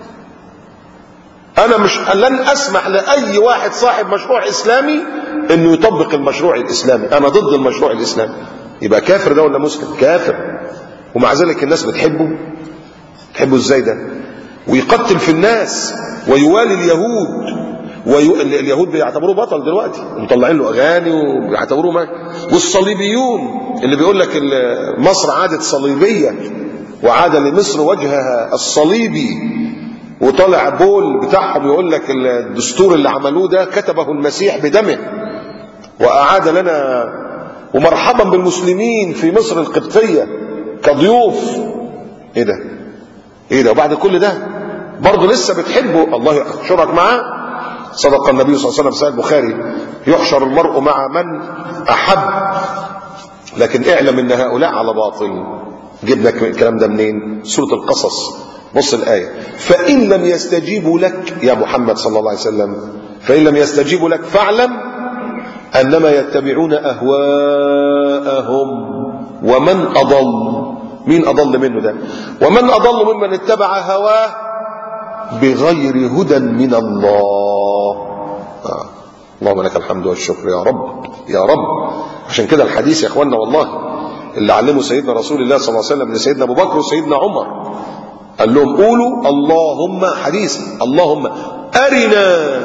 انا مش لن اسمح لاي واحد صاحب مشروع اسلامي انه يطبق المشروع الاسلامي انا ضد المشروع الاسلامي يبقى كافر ده ولا مسلم كافر ومع ذلك الناس بتحبه تحبه ازاي ده ويقتل في الناس ويوالي اليهود ويو... اليهود بيعتبروه بطل دلوقتي ومطلعين له اغاني وبيعتبروه ما... والصليبيون اللي بيقول لك مصر عادت صليبيه وعاد لمصر وجهها الصليبي وطلع بول بتاعهم يقول لك الدستور اللي عملوه ده كتبه المسيح بدمه وأعاد لنا ومرحبا بالمسلمين في مصر القبطية كضيوف ايه ده ايه ده وبعد كل ده برضه لسه بتحبه الله يحشرك معاه صدق النبي صلى الله عليه وسلم في البخاري يحشر المرء مع من احب لكن اعلم ان هؤلاء على باطل جبنا الكلام ده منين سوره القصص بص الايه فان لم يستجيبوا لك يا محمد صلى الله عليه وسلم فان لم يستجيبوا لك فاعلم انما يتبعون اهواءهم ومن اضل مين اضل منه ده ومن اضل ممن اتبع هواه بغير هدى من الله آه. اللهم لك الحمد والشكر يا رب يا رب عشان كده الحديث يا اخوانا والله اللي علمه سيدنا رسول الله صلى الله عليه وسلم لسيدنا ابو بكر وسيدنا عمر قال لهم قولوا اللهم حديث اللهم ارنا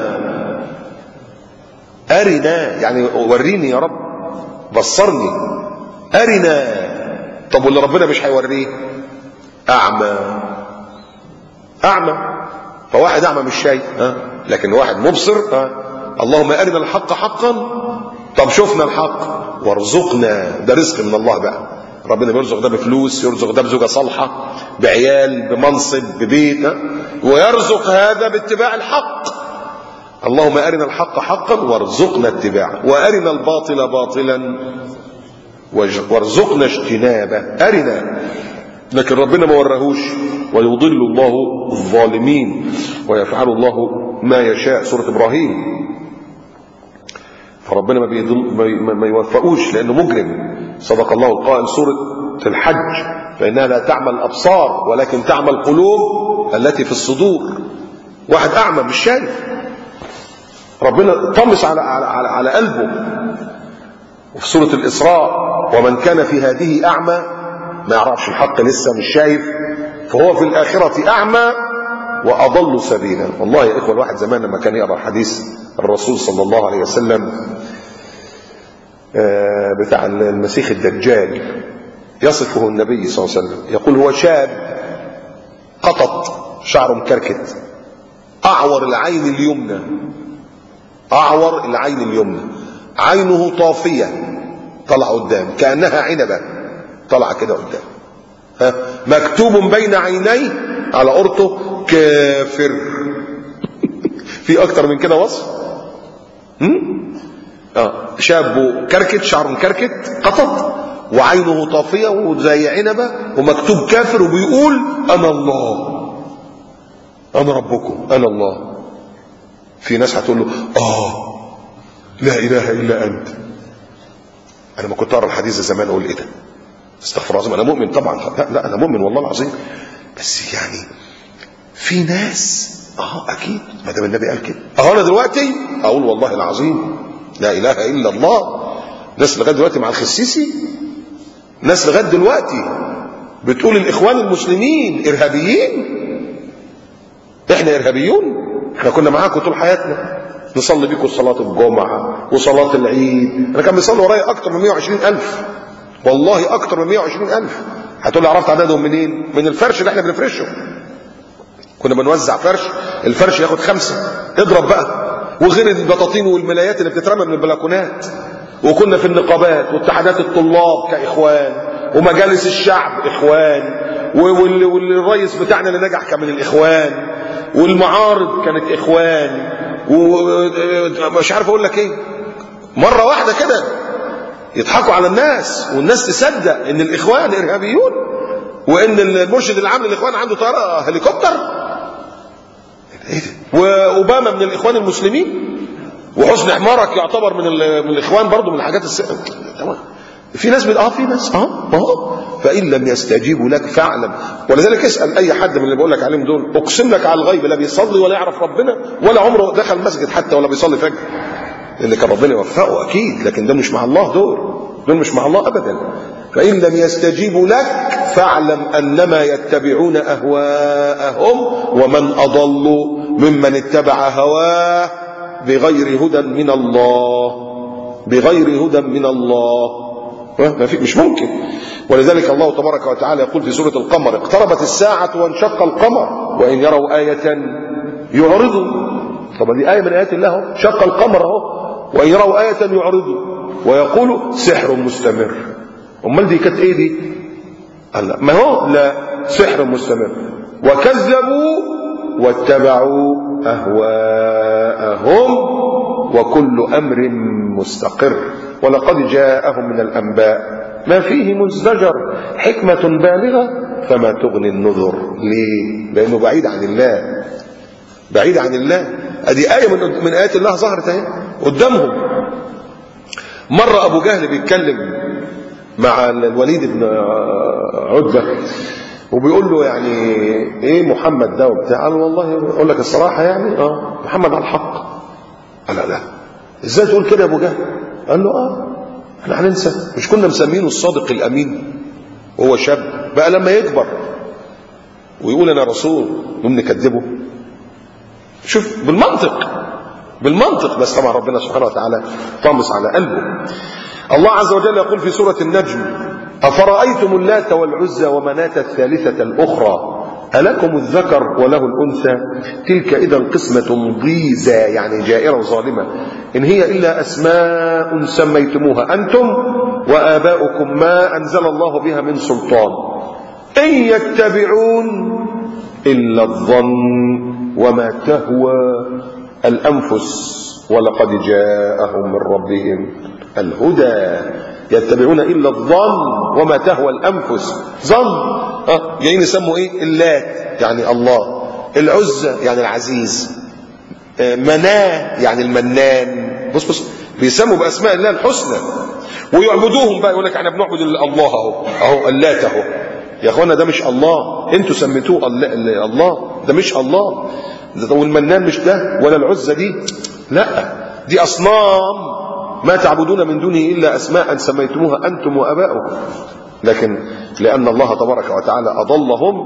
ارنا يعني وريني يا رب بصرني ارنا طب واللي ربنا مش هيوريه اعمى اعمى فواحد اعمى مش شايف ها لكن واحد مبصر ها اللهم ارنا الحق حقا طب شفنا الحق وارزقنا ده رزق من الله بقى ربنا بيرزق ده بفلوس يرزق ده بزوجه صالحه بعيال بمنصب ببيت ها؟ ويرزق هذا باتباع الحق اللهم ارنا الحق حقا وارزقنا اتباعه وارنا الباطل باطلا وارزقنا اجتنابه ارنا لكن ربنا ما ورهوش ويضل الله الظالمين ويفعل الله ما يشاء سوره ابراهيم فربنا ما, بيضل ما, ما يوفقوش لانه مجرم صدق الله القائل سوره الحج فانها لا تعمى الابصار ولكن تعمى القلوب التي في الصدور واحد اعمى مش شايف ربنا طمس على على على, على قلبه وفي سوره الاسراء ومن كان في هذه اعمى ما يعرفش الحق لسه مش شايف فهو في الاخره اعمى واضل سبيلا والله يا اخوه الواحد زمان لما كان يقرا حديث الرسول صلى الله عليه وسلم بتاع المسيح الدجال يصفه النبي صلى الله عليه وسلم يقول هو شاب قطط شعره مكركت اعور العين اليمنى اعور العين اليمنى عينه طافيه طلع قدام كانها عنبه طلع كده قدام ها مكتوب بين عينيه على قرطه كافر في اكتر من كده وصف هم؟ اه شاب كركت شعره مكركت قطط وعينه طافيه وزي عنبه ومكتوب كافر وبيقول انا الله انا ربكم انا الله في ناس هتقول له اه لا اله الا انت انا ما كنت اقرا الحديث ده زمان اقول ايه ده استغفر الله العظيم انا مؤمن طبعا لا, لا انا مؤمن والله العظيم بس يعني في ناس اه اكيد ما دام النبي قال كده اهو انا دلوقتي اقول والله العظيم لا اله الا الله ناس لغايه دلوقتي مع الخسيسي ناس لغايه دلوقتي بتقول الاخوان المسلمين ارهابيين احنا ارهابيون احنا كنا معاكم طول حياتنا نصلي بيكم صلاة الجمعة وصلاة العيد أنا كان بيصلي ورايا أكتر من 120 ألف والله أكتر من 120 ألف هتقول لي عرفت عددهم منين؟ من الفرش اللي احنا بنفرشه كنا بنوزع فرش الفرش ياخد خمسة اضرب بقى وغير البطاطين والملايات اللي بتترمى من البلكونات وكنا في النقابات واتحادات الطلاب كإخوان ومجالس الشعب إخوان والرئيس بتاعنا اللي نجح كان من الإخوان والمعارض كانت إخوان ومش عارف أقول لك إيه مرة واحدة كده يضحكوا على الناس والناس تصدق إن الإخوان إرهابيون وإن المرشد العام للإخوان عنده طيارة هليكوبتر إيه ده؟ وأوباما من الإخوان المسلمين وحسن حمارك يعتبر من, من الاخوان برضه من الحاجات الس... في ناس من اه في ناس اه اه فان لم يستجيبوا لك فاعلم ولذلك اسال اي حد من اللي بقول لك عليهم دول اقسم لك على الغيب لا بيصلي ولا يعرف ربنا ولا عمره دخل مسجد حتى ولا بيصلي فجر اللي كان ربنا يوفقه اكيد لكن ده مش مع الله دول دول مش مع الله ابدا فان لم يستجيبوا لك فاعلم انما يتبعون اهواءهم ومن اضل ممن اتبع هواه بغير هدى من الله بغير هدى من الله ما في مش ممكن ولذلك الله تبارك وتعالى يقول في سورة القمر اقتربت الساعة وانشق القمر وإن يروا آية يعرضوا طب دي آية من آيات الله اهو شق القمر اهو وإن يروا آية يعرضوا ويقولوا سحر مستمر أمال دي كانت إيه دي؟ قال لا ما هو لا سحر مستمر وكذبوا واتبعوا أهواءهم وكل أمر مستقر ولقد جاءهم من الأنباء ما فيه مزدجر حكمة بالغة فما تغني النذر ليه؟ لأنه بعيد عن الله بعيد عن الله ادي آية من من آيات الله ظهرت اهي قدامهم مرة أبو جهل بيتكلم مع الوليد بن عتبة وبيقول له يعني ايه محمد ده وبتاع قال والله اقول لك الصراحة يعني اه محمد على الحق قال لا لا ازاي تقول كده يا ابو جهل قال له اه احنا هننسى مش كنا مسمينه الصادق الامين وهو شاب بقى لما يكبر ويقول انا رسول نقوم نكذبه شوف بالمنطق بالمنطق بس طبعا ربنا سبحانه وتعالى طامس على قلبه الله عز وجل يقول في سورة النجم أفرأيتم اللات والعزى ومناة الثالثة الأخرى ألكم الذكر وله الأنثى تلك إذا قسمة ضيزى يعني جائرة ظالمة إن هي إلا أسماء سميتموها أنتم وآباؤكم ما أنزل الله بها من سلطان إن يتبعون إلا الظن وما تهوى الأنفس ولقد جاءهم من ربهم الهدى يتبعون إلا الظن وما تهوى الأنفس ظن ها جايين يسموا إيه اللات يعني الله العزة يعني العزيز مناه يعني المنان بص بص بيسموا بأسماء الله الحسنى ويعبدوهم بقى يقول لك احنا بنعبد الله اهو اهو اللات اهو يا اخوانا ده مش الله انتوا سميتوه الله ده مش الله ده والمنان مش ده ولا العزة دي لا دي أصنام ما تعبدون من دونه إلا أسماء سميتموها أنتم وأباؤكم لكن لأن الله تبارك وتعالى أضلهم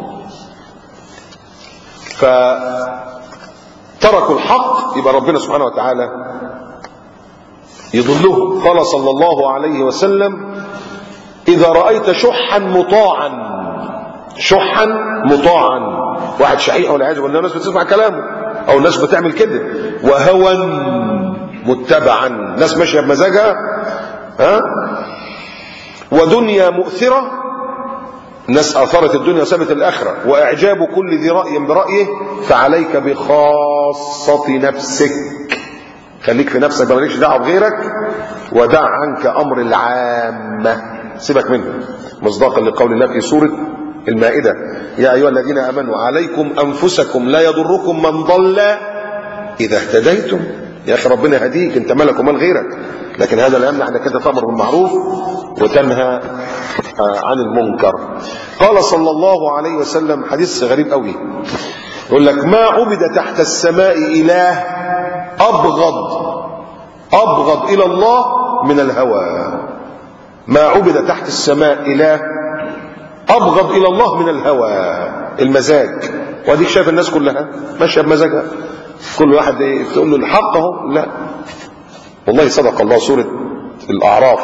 فتركوا الحق يبقى ربنا سبحانه وتعالى يضلهم قال صلى الله عليه وسلم إذا رأيت شحا مطاعا شحا مطاعا واحد شحيح والعياذ بالله الناس بتسمع كلامه او الناس بتعمل كده وهوى متبعا ناس ماشيه بمزاجها ها ودنيا مؤثره ناس اثرت الدنيا وسابت الاخره واعجاب كل ذي راي برايه فعليك بخاصه نفسك خليك في نفسك مالكش دعوه بغيرك ودع عنك امر العامه سيبك منه مصداقا لقول الله في سوره المائدة يا أيها الذين آمنوا عليكم أنفسكم لا يضركم من ضل إذا اهتديتم يا أخي ربنا يهديك أنت ملك ومال غيرك لكن هذا لا يمنع أنك أنت تأمر بالمعروف وتنهى عن المنكر قال صلى الله عليه وسلم حديث غريب قوي يقول لك ما عبد تحت السماء إله أبغض أبغض إلى الله من الهوى ما عبد تحت السماء إله أبغض إلى الله من الهوى المزاج واديك شايف الناس كلها ماشية بمزاجها كل واحد ايه تقول له الحق اهو لا والله صدق الله سورة الأعراف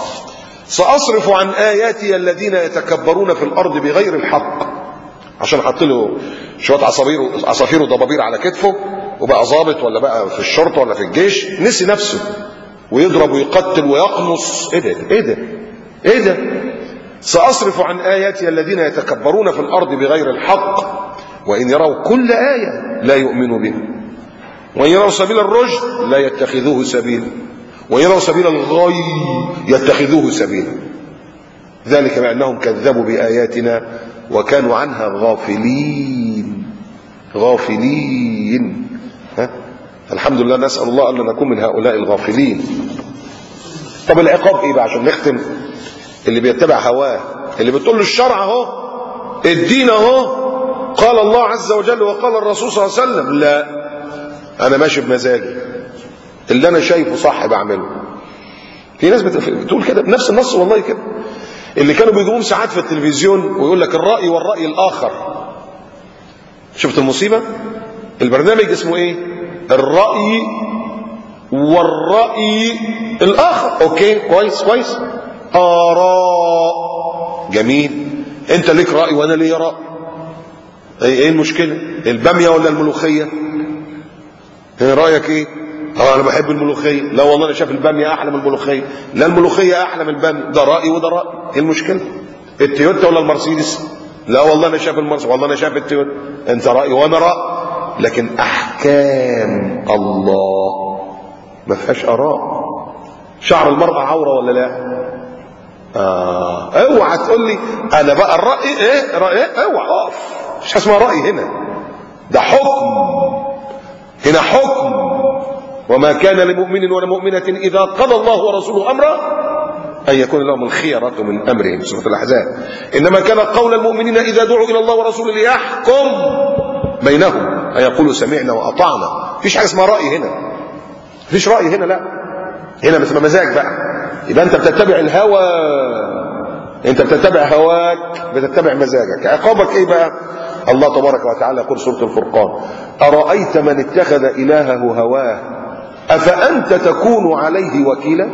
سأصرف عن آياتي الذين يتكبرون في الأرض بغير الحق عشان حط له شوية عصافير عصافير وضبابير على كتفه وبقى ظابط ولا بقى في الشرطة ولا في الجيش نسي نفسه ويضرب ويقتل ويقنص ايه ده ايه ده ايه ده سأصرف عن آياتي الذين يتكبرون في الأرض بغير الحق وإن يروا كل آية لا يؤمنوا بها وإن يروا سبيل الرشد لا يتخذوه سبيلا وإن يروا سبيل الغي يتخذوه سبيلا ذلك بأنهم كذبوا بآياتنا وكانوا عنها غافلين غافلين ها؟ الحمد لله نسأل الله أن نكون من هؤلاء الغافلين طب العقاب ايه بقى عشان نختم اللي بيتبع هواه اللي بتقول له الشرع اهو الدين اهو قال الله عز وجل وقال الرسول صلى الله عليه وسلم لا انا ماشي بمزاجي اللي انا شايفه صح بعمله في ناس بتقول كده بنفس النص والله كده اللي كانوا بيجيبوهم ساعات في التلفزيون ويقول لك الراي والراي الاخر شفت المصيبه البرنامج اسمه ايه الراي والراي الاخر اوكي كويس كويس آراء جميل انت ليك راي وانا ليا راي ايه إيه المشكله الباميه ولا الملوخيه ايه رايك ايه اه انا بحب الملوخيه لا والله انا شايف الباميه احلى من الملوخيه لا الملوخيه احلى من الباميه ده رايي وده رايي ايه المشكله التويوتا ولا المرسيدس لا والله انا شايف المرسيدس والله انا شايف التويوتا انت راي وانا راي لكن احكام الله ما فيهاش اراء شعر المرأة عورة ولا لا آه. اوعى تقول لي انا بقى الرأي ايه رأي ايه اوعى اقف مش اسمها رأي هنا ده حكم هنا حكم وما كان لمؤمن ولا مؤمنة إذا قضى الله ورسوله أمرا أن يكون لهم الخيرة من أمرهم سورة الأحزاب إنما كان قول المؤمنين إذا دعوا إلى الله ورسوله ليحكم بينهم أن يقولوا سمعنا وأطعنا مفيش حاجة اسمها رأي هنا مفيش رأي هنا لا هنا بتبقى مزاج بقى يبقى أنت بتتبع الهوى أنت بتتبع هواك بتتبع مزاجك عقابك إيه بقى الله تبارك وتعالى يقول سورة الفرقان أرأيت من اتخذ إلهه هواه أفأنت تكون عليه وكيلا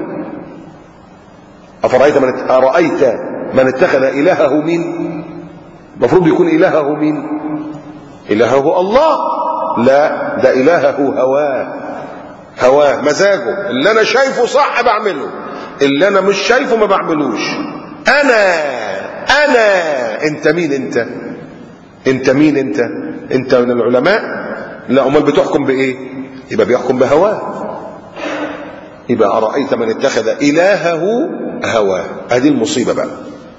أفرأيت من أرأيت من اتخذ إلهه مين المفروض يكون إلهه مين إلهه الله لا ده إلهه هواه هواه مزاجه اللي أنا شايفه صح بعمله اللي أنا مش شايفه ما بعملوش أنا أنا أنت مين أنت أنت مين أنت أنت من العلماء لا أمال بتحكم بإيه يبقى بيحكم بهواه يبقى أرأيت من اتخذ إلهه هواه هذه المصيبة بقى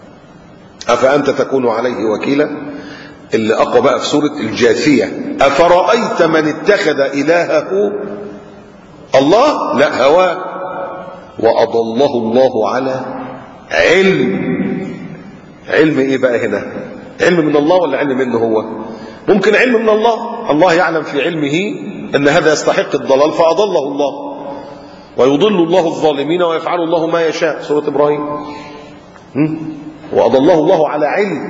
أفأنت تكون عليه وكيلا اللي أقوى بقى في سورة الجاثية أفرأيت من اتخذ إلهه الله لا هواه وأضله الله على علم علم إيه بقى هنا علم من الله ولا علم منه هو ممكن علم من الله الله يعلم في علمه أن هذا يستحق الضلال فأضله الله ويضل الله الظالمين ويفعل الله ما يشاء سورة إبراهيم وأضله الله على علم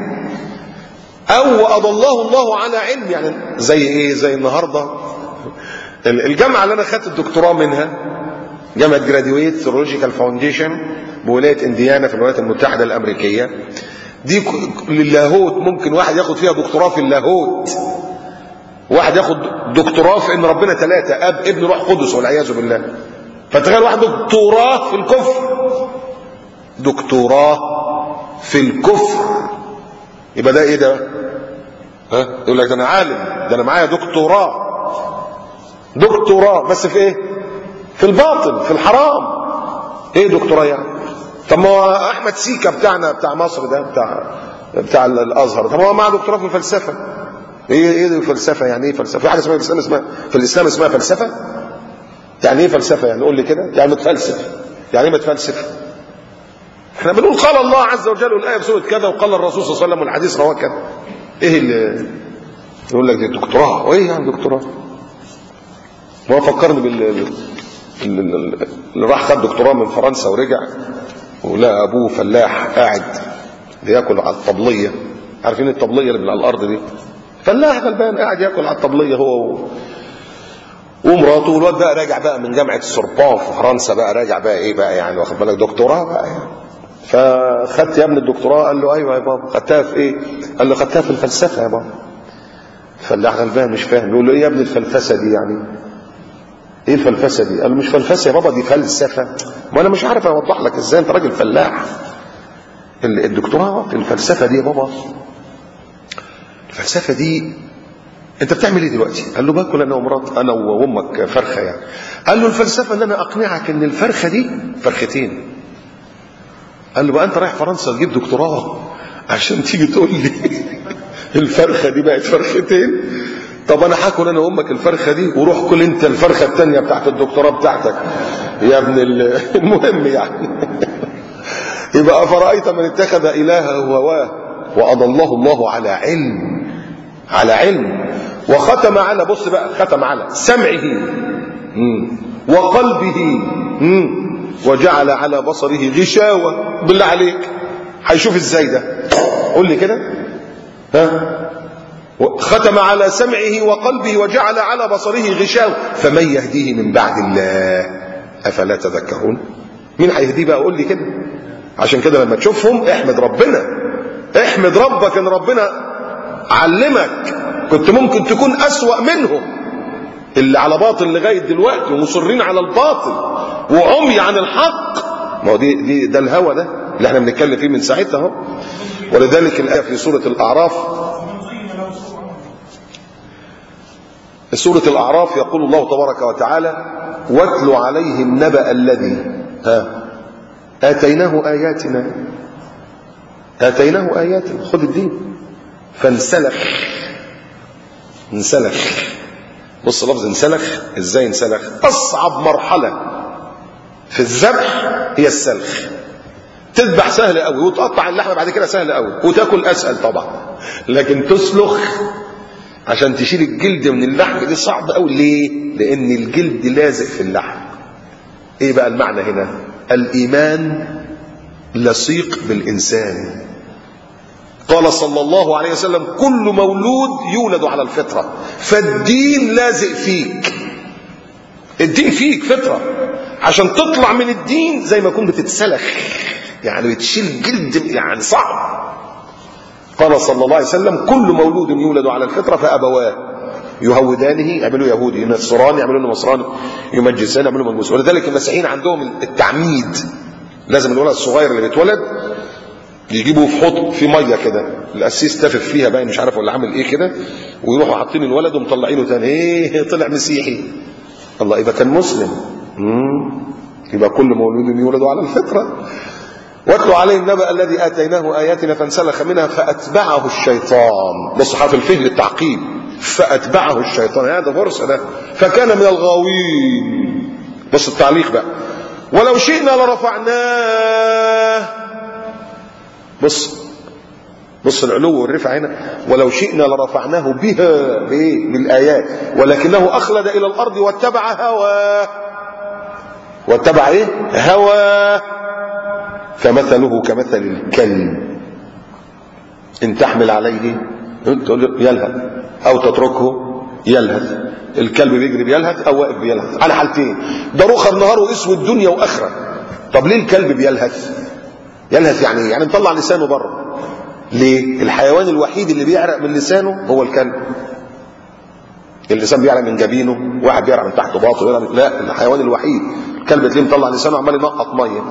أو أضله الله على علم يعني زي إيه زي النهاردة الجامعة اللي أنا خدت الدكتوراه منها جامعة جراديويت ثيولوجيكال فاونديشن بولاية انديانا في الولايات المتحدة الأمريكية دي للاهوت ممكن واحد ياخد فيها دكتوراه في اللاهوت واحد ياخد دكتوراه في ان ربنا ثلاثة اب ابن روح قدس والعياذ بالله فتخيل واحد دكتوراه في الكفر دكتوراه في الكفر يبقى ده ايه ده ها يقول لك ده انا عالم ده انا معايا دكتوراه دكتوراه بس في ايه في الباطل في الحرام ايه دكتوراه يعني طب ما هو احمد سيكا بتاعنا بتاع مصر ده بتاع بتاع الازهر طب هو معاه دكتوراه في الفلسفه ايه ايه الفلسفه يعني ايه فلسفه في حاجه اسمها في الاسلام اسمها في الاسلام اسمها فلسفه يعني ايه فلسفه يعني قول لي كده يعني متفلسف يعني ايه متفلسف احنا بنقول قال الله عز وجل الايه في سوره كذا وقال الرسول صلى الله عليه وسلم والحديث رواه كذا ايه اللي يقول لك دي دكتوراه وايه يعني دكتوراه هو فكرني بال اللي راح خد دكتوراه من فرنسا ورجع ولقى ابوه فلاح قاعد بياكل على الطبليه عارفين الطبليه اللي على الارض دي فلاح غلبان قاعد ياكل على الطبليه هو و... ومراته والواد بقى راجع بقى من جامعه السوربون في فرنسا بقى راجع بقى ايه بقى يعني واخد بالك دكتوراه بقى يعني فخدت يا ابني الدكتوراه قال له ايوه يا بابا خدتها في ايه؟ قال له خدتها في الفلسفه يا بابا فلاح غلبان مش فاهم يقول له ايه يا ابني الفلسفه دي يعني؟ ايه الفلسفه دي؟ قال له مش فلسفه يا بابا دي فلسفه وانا مش عارف اوضح لك ازاي انت راجل فلاح الدكتوراه في الفلسفه دي يا بابا الفلسفه دي انت بتعمل ايه دلوقتي؟ قال له باكل انا ومرات انا وامك فرخه يعني. قال له الفلسفه ان انا اقنعك ان الفرخه دي فرختين. قال له بقى انت رايح فرنسا تجيب دكتوراه عشان تيجي تقول لي الفرخه دي بقت فرختين طب انا هاكل انا وامك الفرخه دي وروح كل انت الفرخه الثانيه بتاعت الدكتوراه بتاعتك يا ابن المهم يعني يبقى افرايت من اتخذ الهه هواه واضله الله على علم على علم وختم على بص بقى ختم على سمعه مم. وقلبه مم. وجعل على بصره غشاوة بالله عليك هيشوف ازاي ده قول لي كده ها ختم على سمعه وقلبه وجعل على بصره غشاوة فمن يهديه من بعد الله أفلا تذكرون مين هيهديه بقى قول لي كده عشان كده لما تشوفهم احمد ربنا احمد ربك ان ربنا علمك كنت ممكن تكون اسوأ منهم اللي على باطل لغايه دلوقتي ومصرين على الباطل وعمي عن الحق ما هو دي, دي ده الهوى ده اللي احنا بنتكلم فيه من ساعتها اهو ولذلك الايه في سوره الاعراف سورة الأعراف يقول الله تبارك وتعالى واتل عليهم نبأ الذي ها آتيناه آياتنا آتيناه آياتنا خذ الدين فانسلخ انسلخ بص لفظ انسلخ ازاي انسلخ أصعب مرحلة في الذبح هي السلخ تذبح سهل قوي وتقطع اللحمة بعد كده سهل قوي وتاكل أسهل طبعا لكن تسلخ عشان تشيل الجلد من اللحم دي صعب قوي ليه لان الجلد لازق في اللحم ايه بقى المعنى هنا الايمان لصيق بالانسان قال صلى الله عليه وسلم كل مولود يولد على الفطره فالدين لازق فيك الدين فيك فطره عشان تطلع من الدين زي ما كنت بتتسلخ يعني بتشيل جلد يعني صعب قال صلى الله عليه وسلم كل مولود يولد على الفطره فابواه يهودانه يعملوا يهودي نصراني يعملوا نصراني يمجسان يعملوا مجوس ولذلك المسيحيين عندهم التعميد لازم الولد الصغير اللي بيتولد يجيبوه في حوض في ميه كده القسيس تافف فيها باين مش عارف ولا عامل ايه كده ويروحوا حاطين الولد ومطلعينه تاني ايه طلع مسيحي الله يبقى كان مسلم مم. يبقى كل مولود يولد على الفطره واتلو عليهم النبأ الذي آتيناه آياتنا فانسلخ منها فأتبعه الشيطان بص حرف الفيل للتعقيب فأتبعه الشيطان هذا فرصة ده فكان من الغاوين بص التعليق بقى ولو شئنا لرفعناه بص بص العلو والرفع هنا ولو شئنا لرفعناه بها بايه بالآيات ولكنه أخلد إلى الأرض واتبع هواه واتبع ايه هواه فمثله كمثل الكلب ان تحمل عليه تقول له يلهث او تتركه يلهث الكلب بيجري بيلهث او واقف بيلهث على حالتين ده رخر نهار واسود دنيا واخره طب ليه الكلب بيلهث يلهث يعني يعني مطلع لسانه بره ليه الحيوان الوحيد اللي بيعرق من لسانه هو الكلب اللسان بيعرق من جبينه واحد بيعرق من تحت باطه لا الحيوان الوحيد الكلب تلاقيه مطلع لسانه عمال ينقط ميه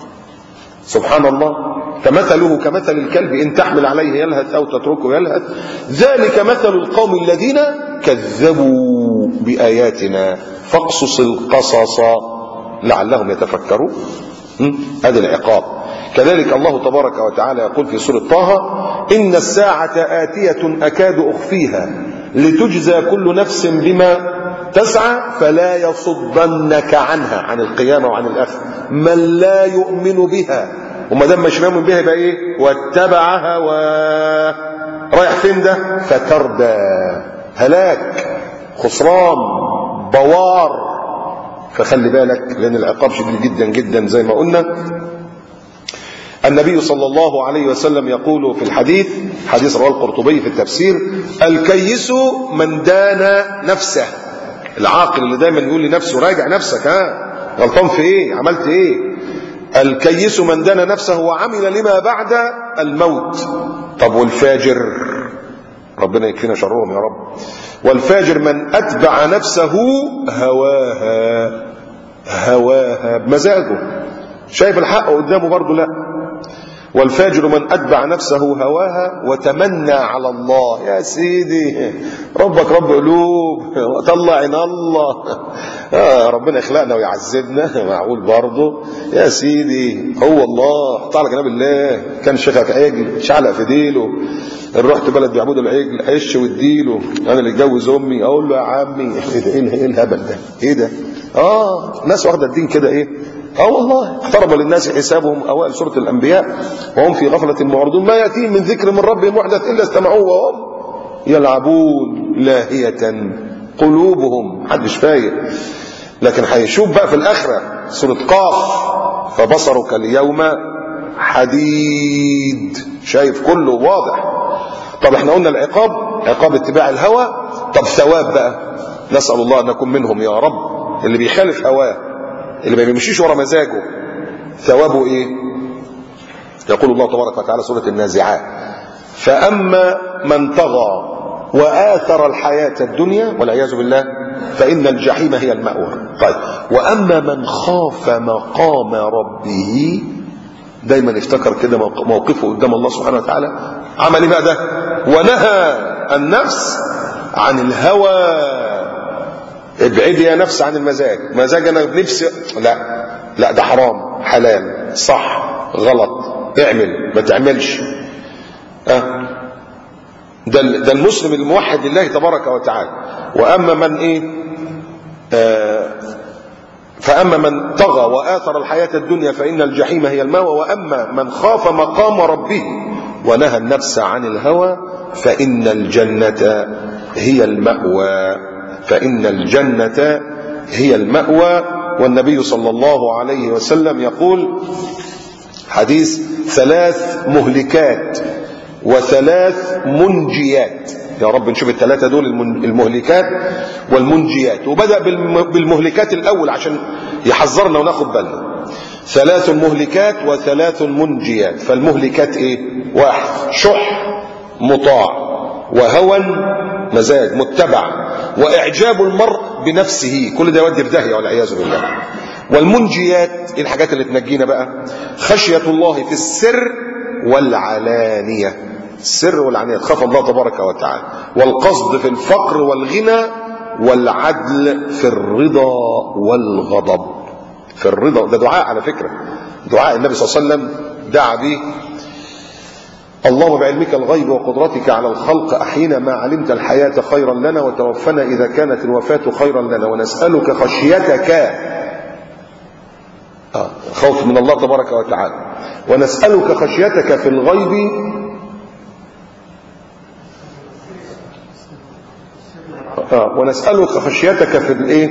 سبحان الله فمثله كمثل الكلب إن تحمل عليه يلهث أو تتركه يلهث ذلك مثل القوم الذين كذبوا بآياتنا فاقصص القصص لعلهم يتفكرون هذا العقاب كذلك الله تبارك وتعالى يقول في سورة طه إن الساعة آتية أكاد أخفيها لتجزى كل نفس بما تسعى فلا يصدنك عنها عن القيامة وعن الآخرة من لا يؤمن بها وما دام مش مؤمن بها يبقى ايه واتبع هواه رايح فين ده فتردى هلاك خسران بوار فخلي بالك لان العقاب شديد جدا جدا زي ما قلنا النبي صلى الله عليه وسلم يقول في الحديث حديث رواه القرطبي في التفسير الكيس من دان نفسه العاقل اللي دايما يقول لنفسه راجع نفسك ها غلطان في ايه عملت ايه الكيس من دان نفسه وعمل لما بعد الموت طب والفاجر ربنا يكفينا شرهم يا رب والفاجر من اتبع نفسه هواها هواها بمزاجه شايف الحق قدامه برضه لا والفاجر من أتبع نفسه هواها وتمنى على الله يا سيدي ربك رب قلوب طلع عين الله آه ربنا يخلقنا ويعذبنا معقول برضه يا سيدي هو الله حط على جناب الله كان شيخك عجل شعلق في ديله رحت بلد بيعبدوا العجل عش واديله انا اللي اتجوز امي اقول له يا عمي ايه الهبل ده ايه ده اه ناس واخده الدين كده ايه اه والله اقترب للناس حسابهم اوائل سوره الانبياء وهم في غفله معرضون ما ياتيهم من ذكر من ربهم محدث الا استمعوه وهم يلعبون لاهيه قلوبهم محدش فايق لكن هيشوف بقى في الاخره سوره قاف فبصرك اليوم حديد شايف كله واضح طب احنا قلنا العقاب عقاب اتباع الهوى طب ثواب بقى نسال الله ان نكون منهم يا رب اللي بيخالف هواه اللي ما بيمشيش ورا مزاجه ثوابه ايه يقول الله تبارك وتعالى سوره النازعات فأما من طغى وآثر الحياة الدنيا والعياذ بالله فإن الجحيم هي المأوى طيب وأما من خاف مقام ربه دايما افتكر كده موقفه قدام الله سبحانه وتعالى عمل ايه بقى ده ونهى النفس عن الهوى ابعدي يا نفس عن المزاج مزاج انا نفسي لا لا ده حرام حلال صح غلط اعمل ما تعملش أه ده ده المسلم الموحد لله تبارك وتعالى واما من ايه آه فاما من طغى واثر الحياه الدنيا فان الجحيم هي الماوى واما من خاف مقام ربه ونهى النفس عن الهوى فان الجنه هي الماوى فان الجنه هي الماوى والنبي صلى الله عليه وسلم يقول حديث ثلاث مهلكات وثلاث منجيات يا رب نشوف الثلاثة دول المهلكات والمنجيات وبدأ بالمهلكات الأول عشان يحذرنا وناخد بالنا ثلاث مهلكات وثلاث منجيات فالمهلكات ايه واحد شح مطاع وهوى مزاج متبع واعجاب المرء بنفسه كل ده يودي في داهيه والعياذ بالله والمنجيات ايه الحاجات اللي تنجينا بقى خشيه الله في السر والعلانيه السر والعلانيه تخاف الله تبارك وتعالى والقصد في الفقر والغنى والعدل في الرضا والغضب في الرضا ده دعاء على فكره دعاء النبي صلى الله عليه وسلم دعا به اللهم بعلمك الغيب وقدرتك على الخلق أحينا ما علمت الحياة خيرا لنا وتوفنا إذا كانت الوفاة خيرا لنا ونسألك خشيتك آه خوف من الله تبارك وتعالى ونسألك خشيتك في الغيب آه ونسألك خشيتك في الايه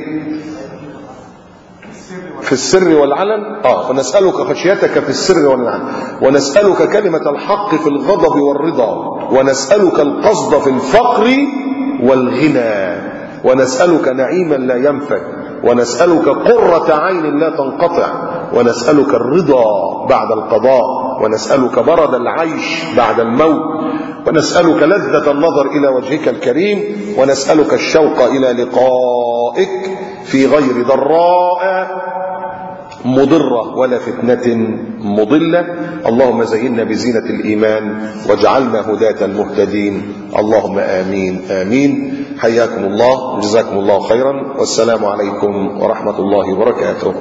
في السر والعلن اه ونسألك خشيتك في السر والعلن ونسألك كلمة الحق في الغضب والرضا ونسألك القصد في الفقر والغنى ونسألك نعيما لا ينفد ونسألك قرة عين لا تنقطع ونسألك الرضا بعد القضاء ونسألك برد العيش بعد الموت ونسألك لذة النظر إلى وجهك الكريم ونسألك الشوق إلى لقائك في غير ضراء مضرة ولا فتنة مضلة اللهم زينا بزينة الإيمان واجعلنا هداة مهتدين اللهم آمين آمين حياكم الله جزاكم الله خيرا والسلام عليكم ورحمة الله وبركاته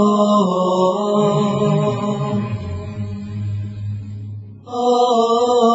Oh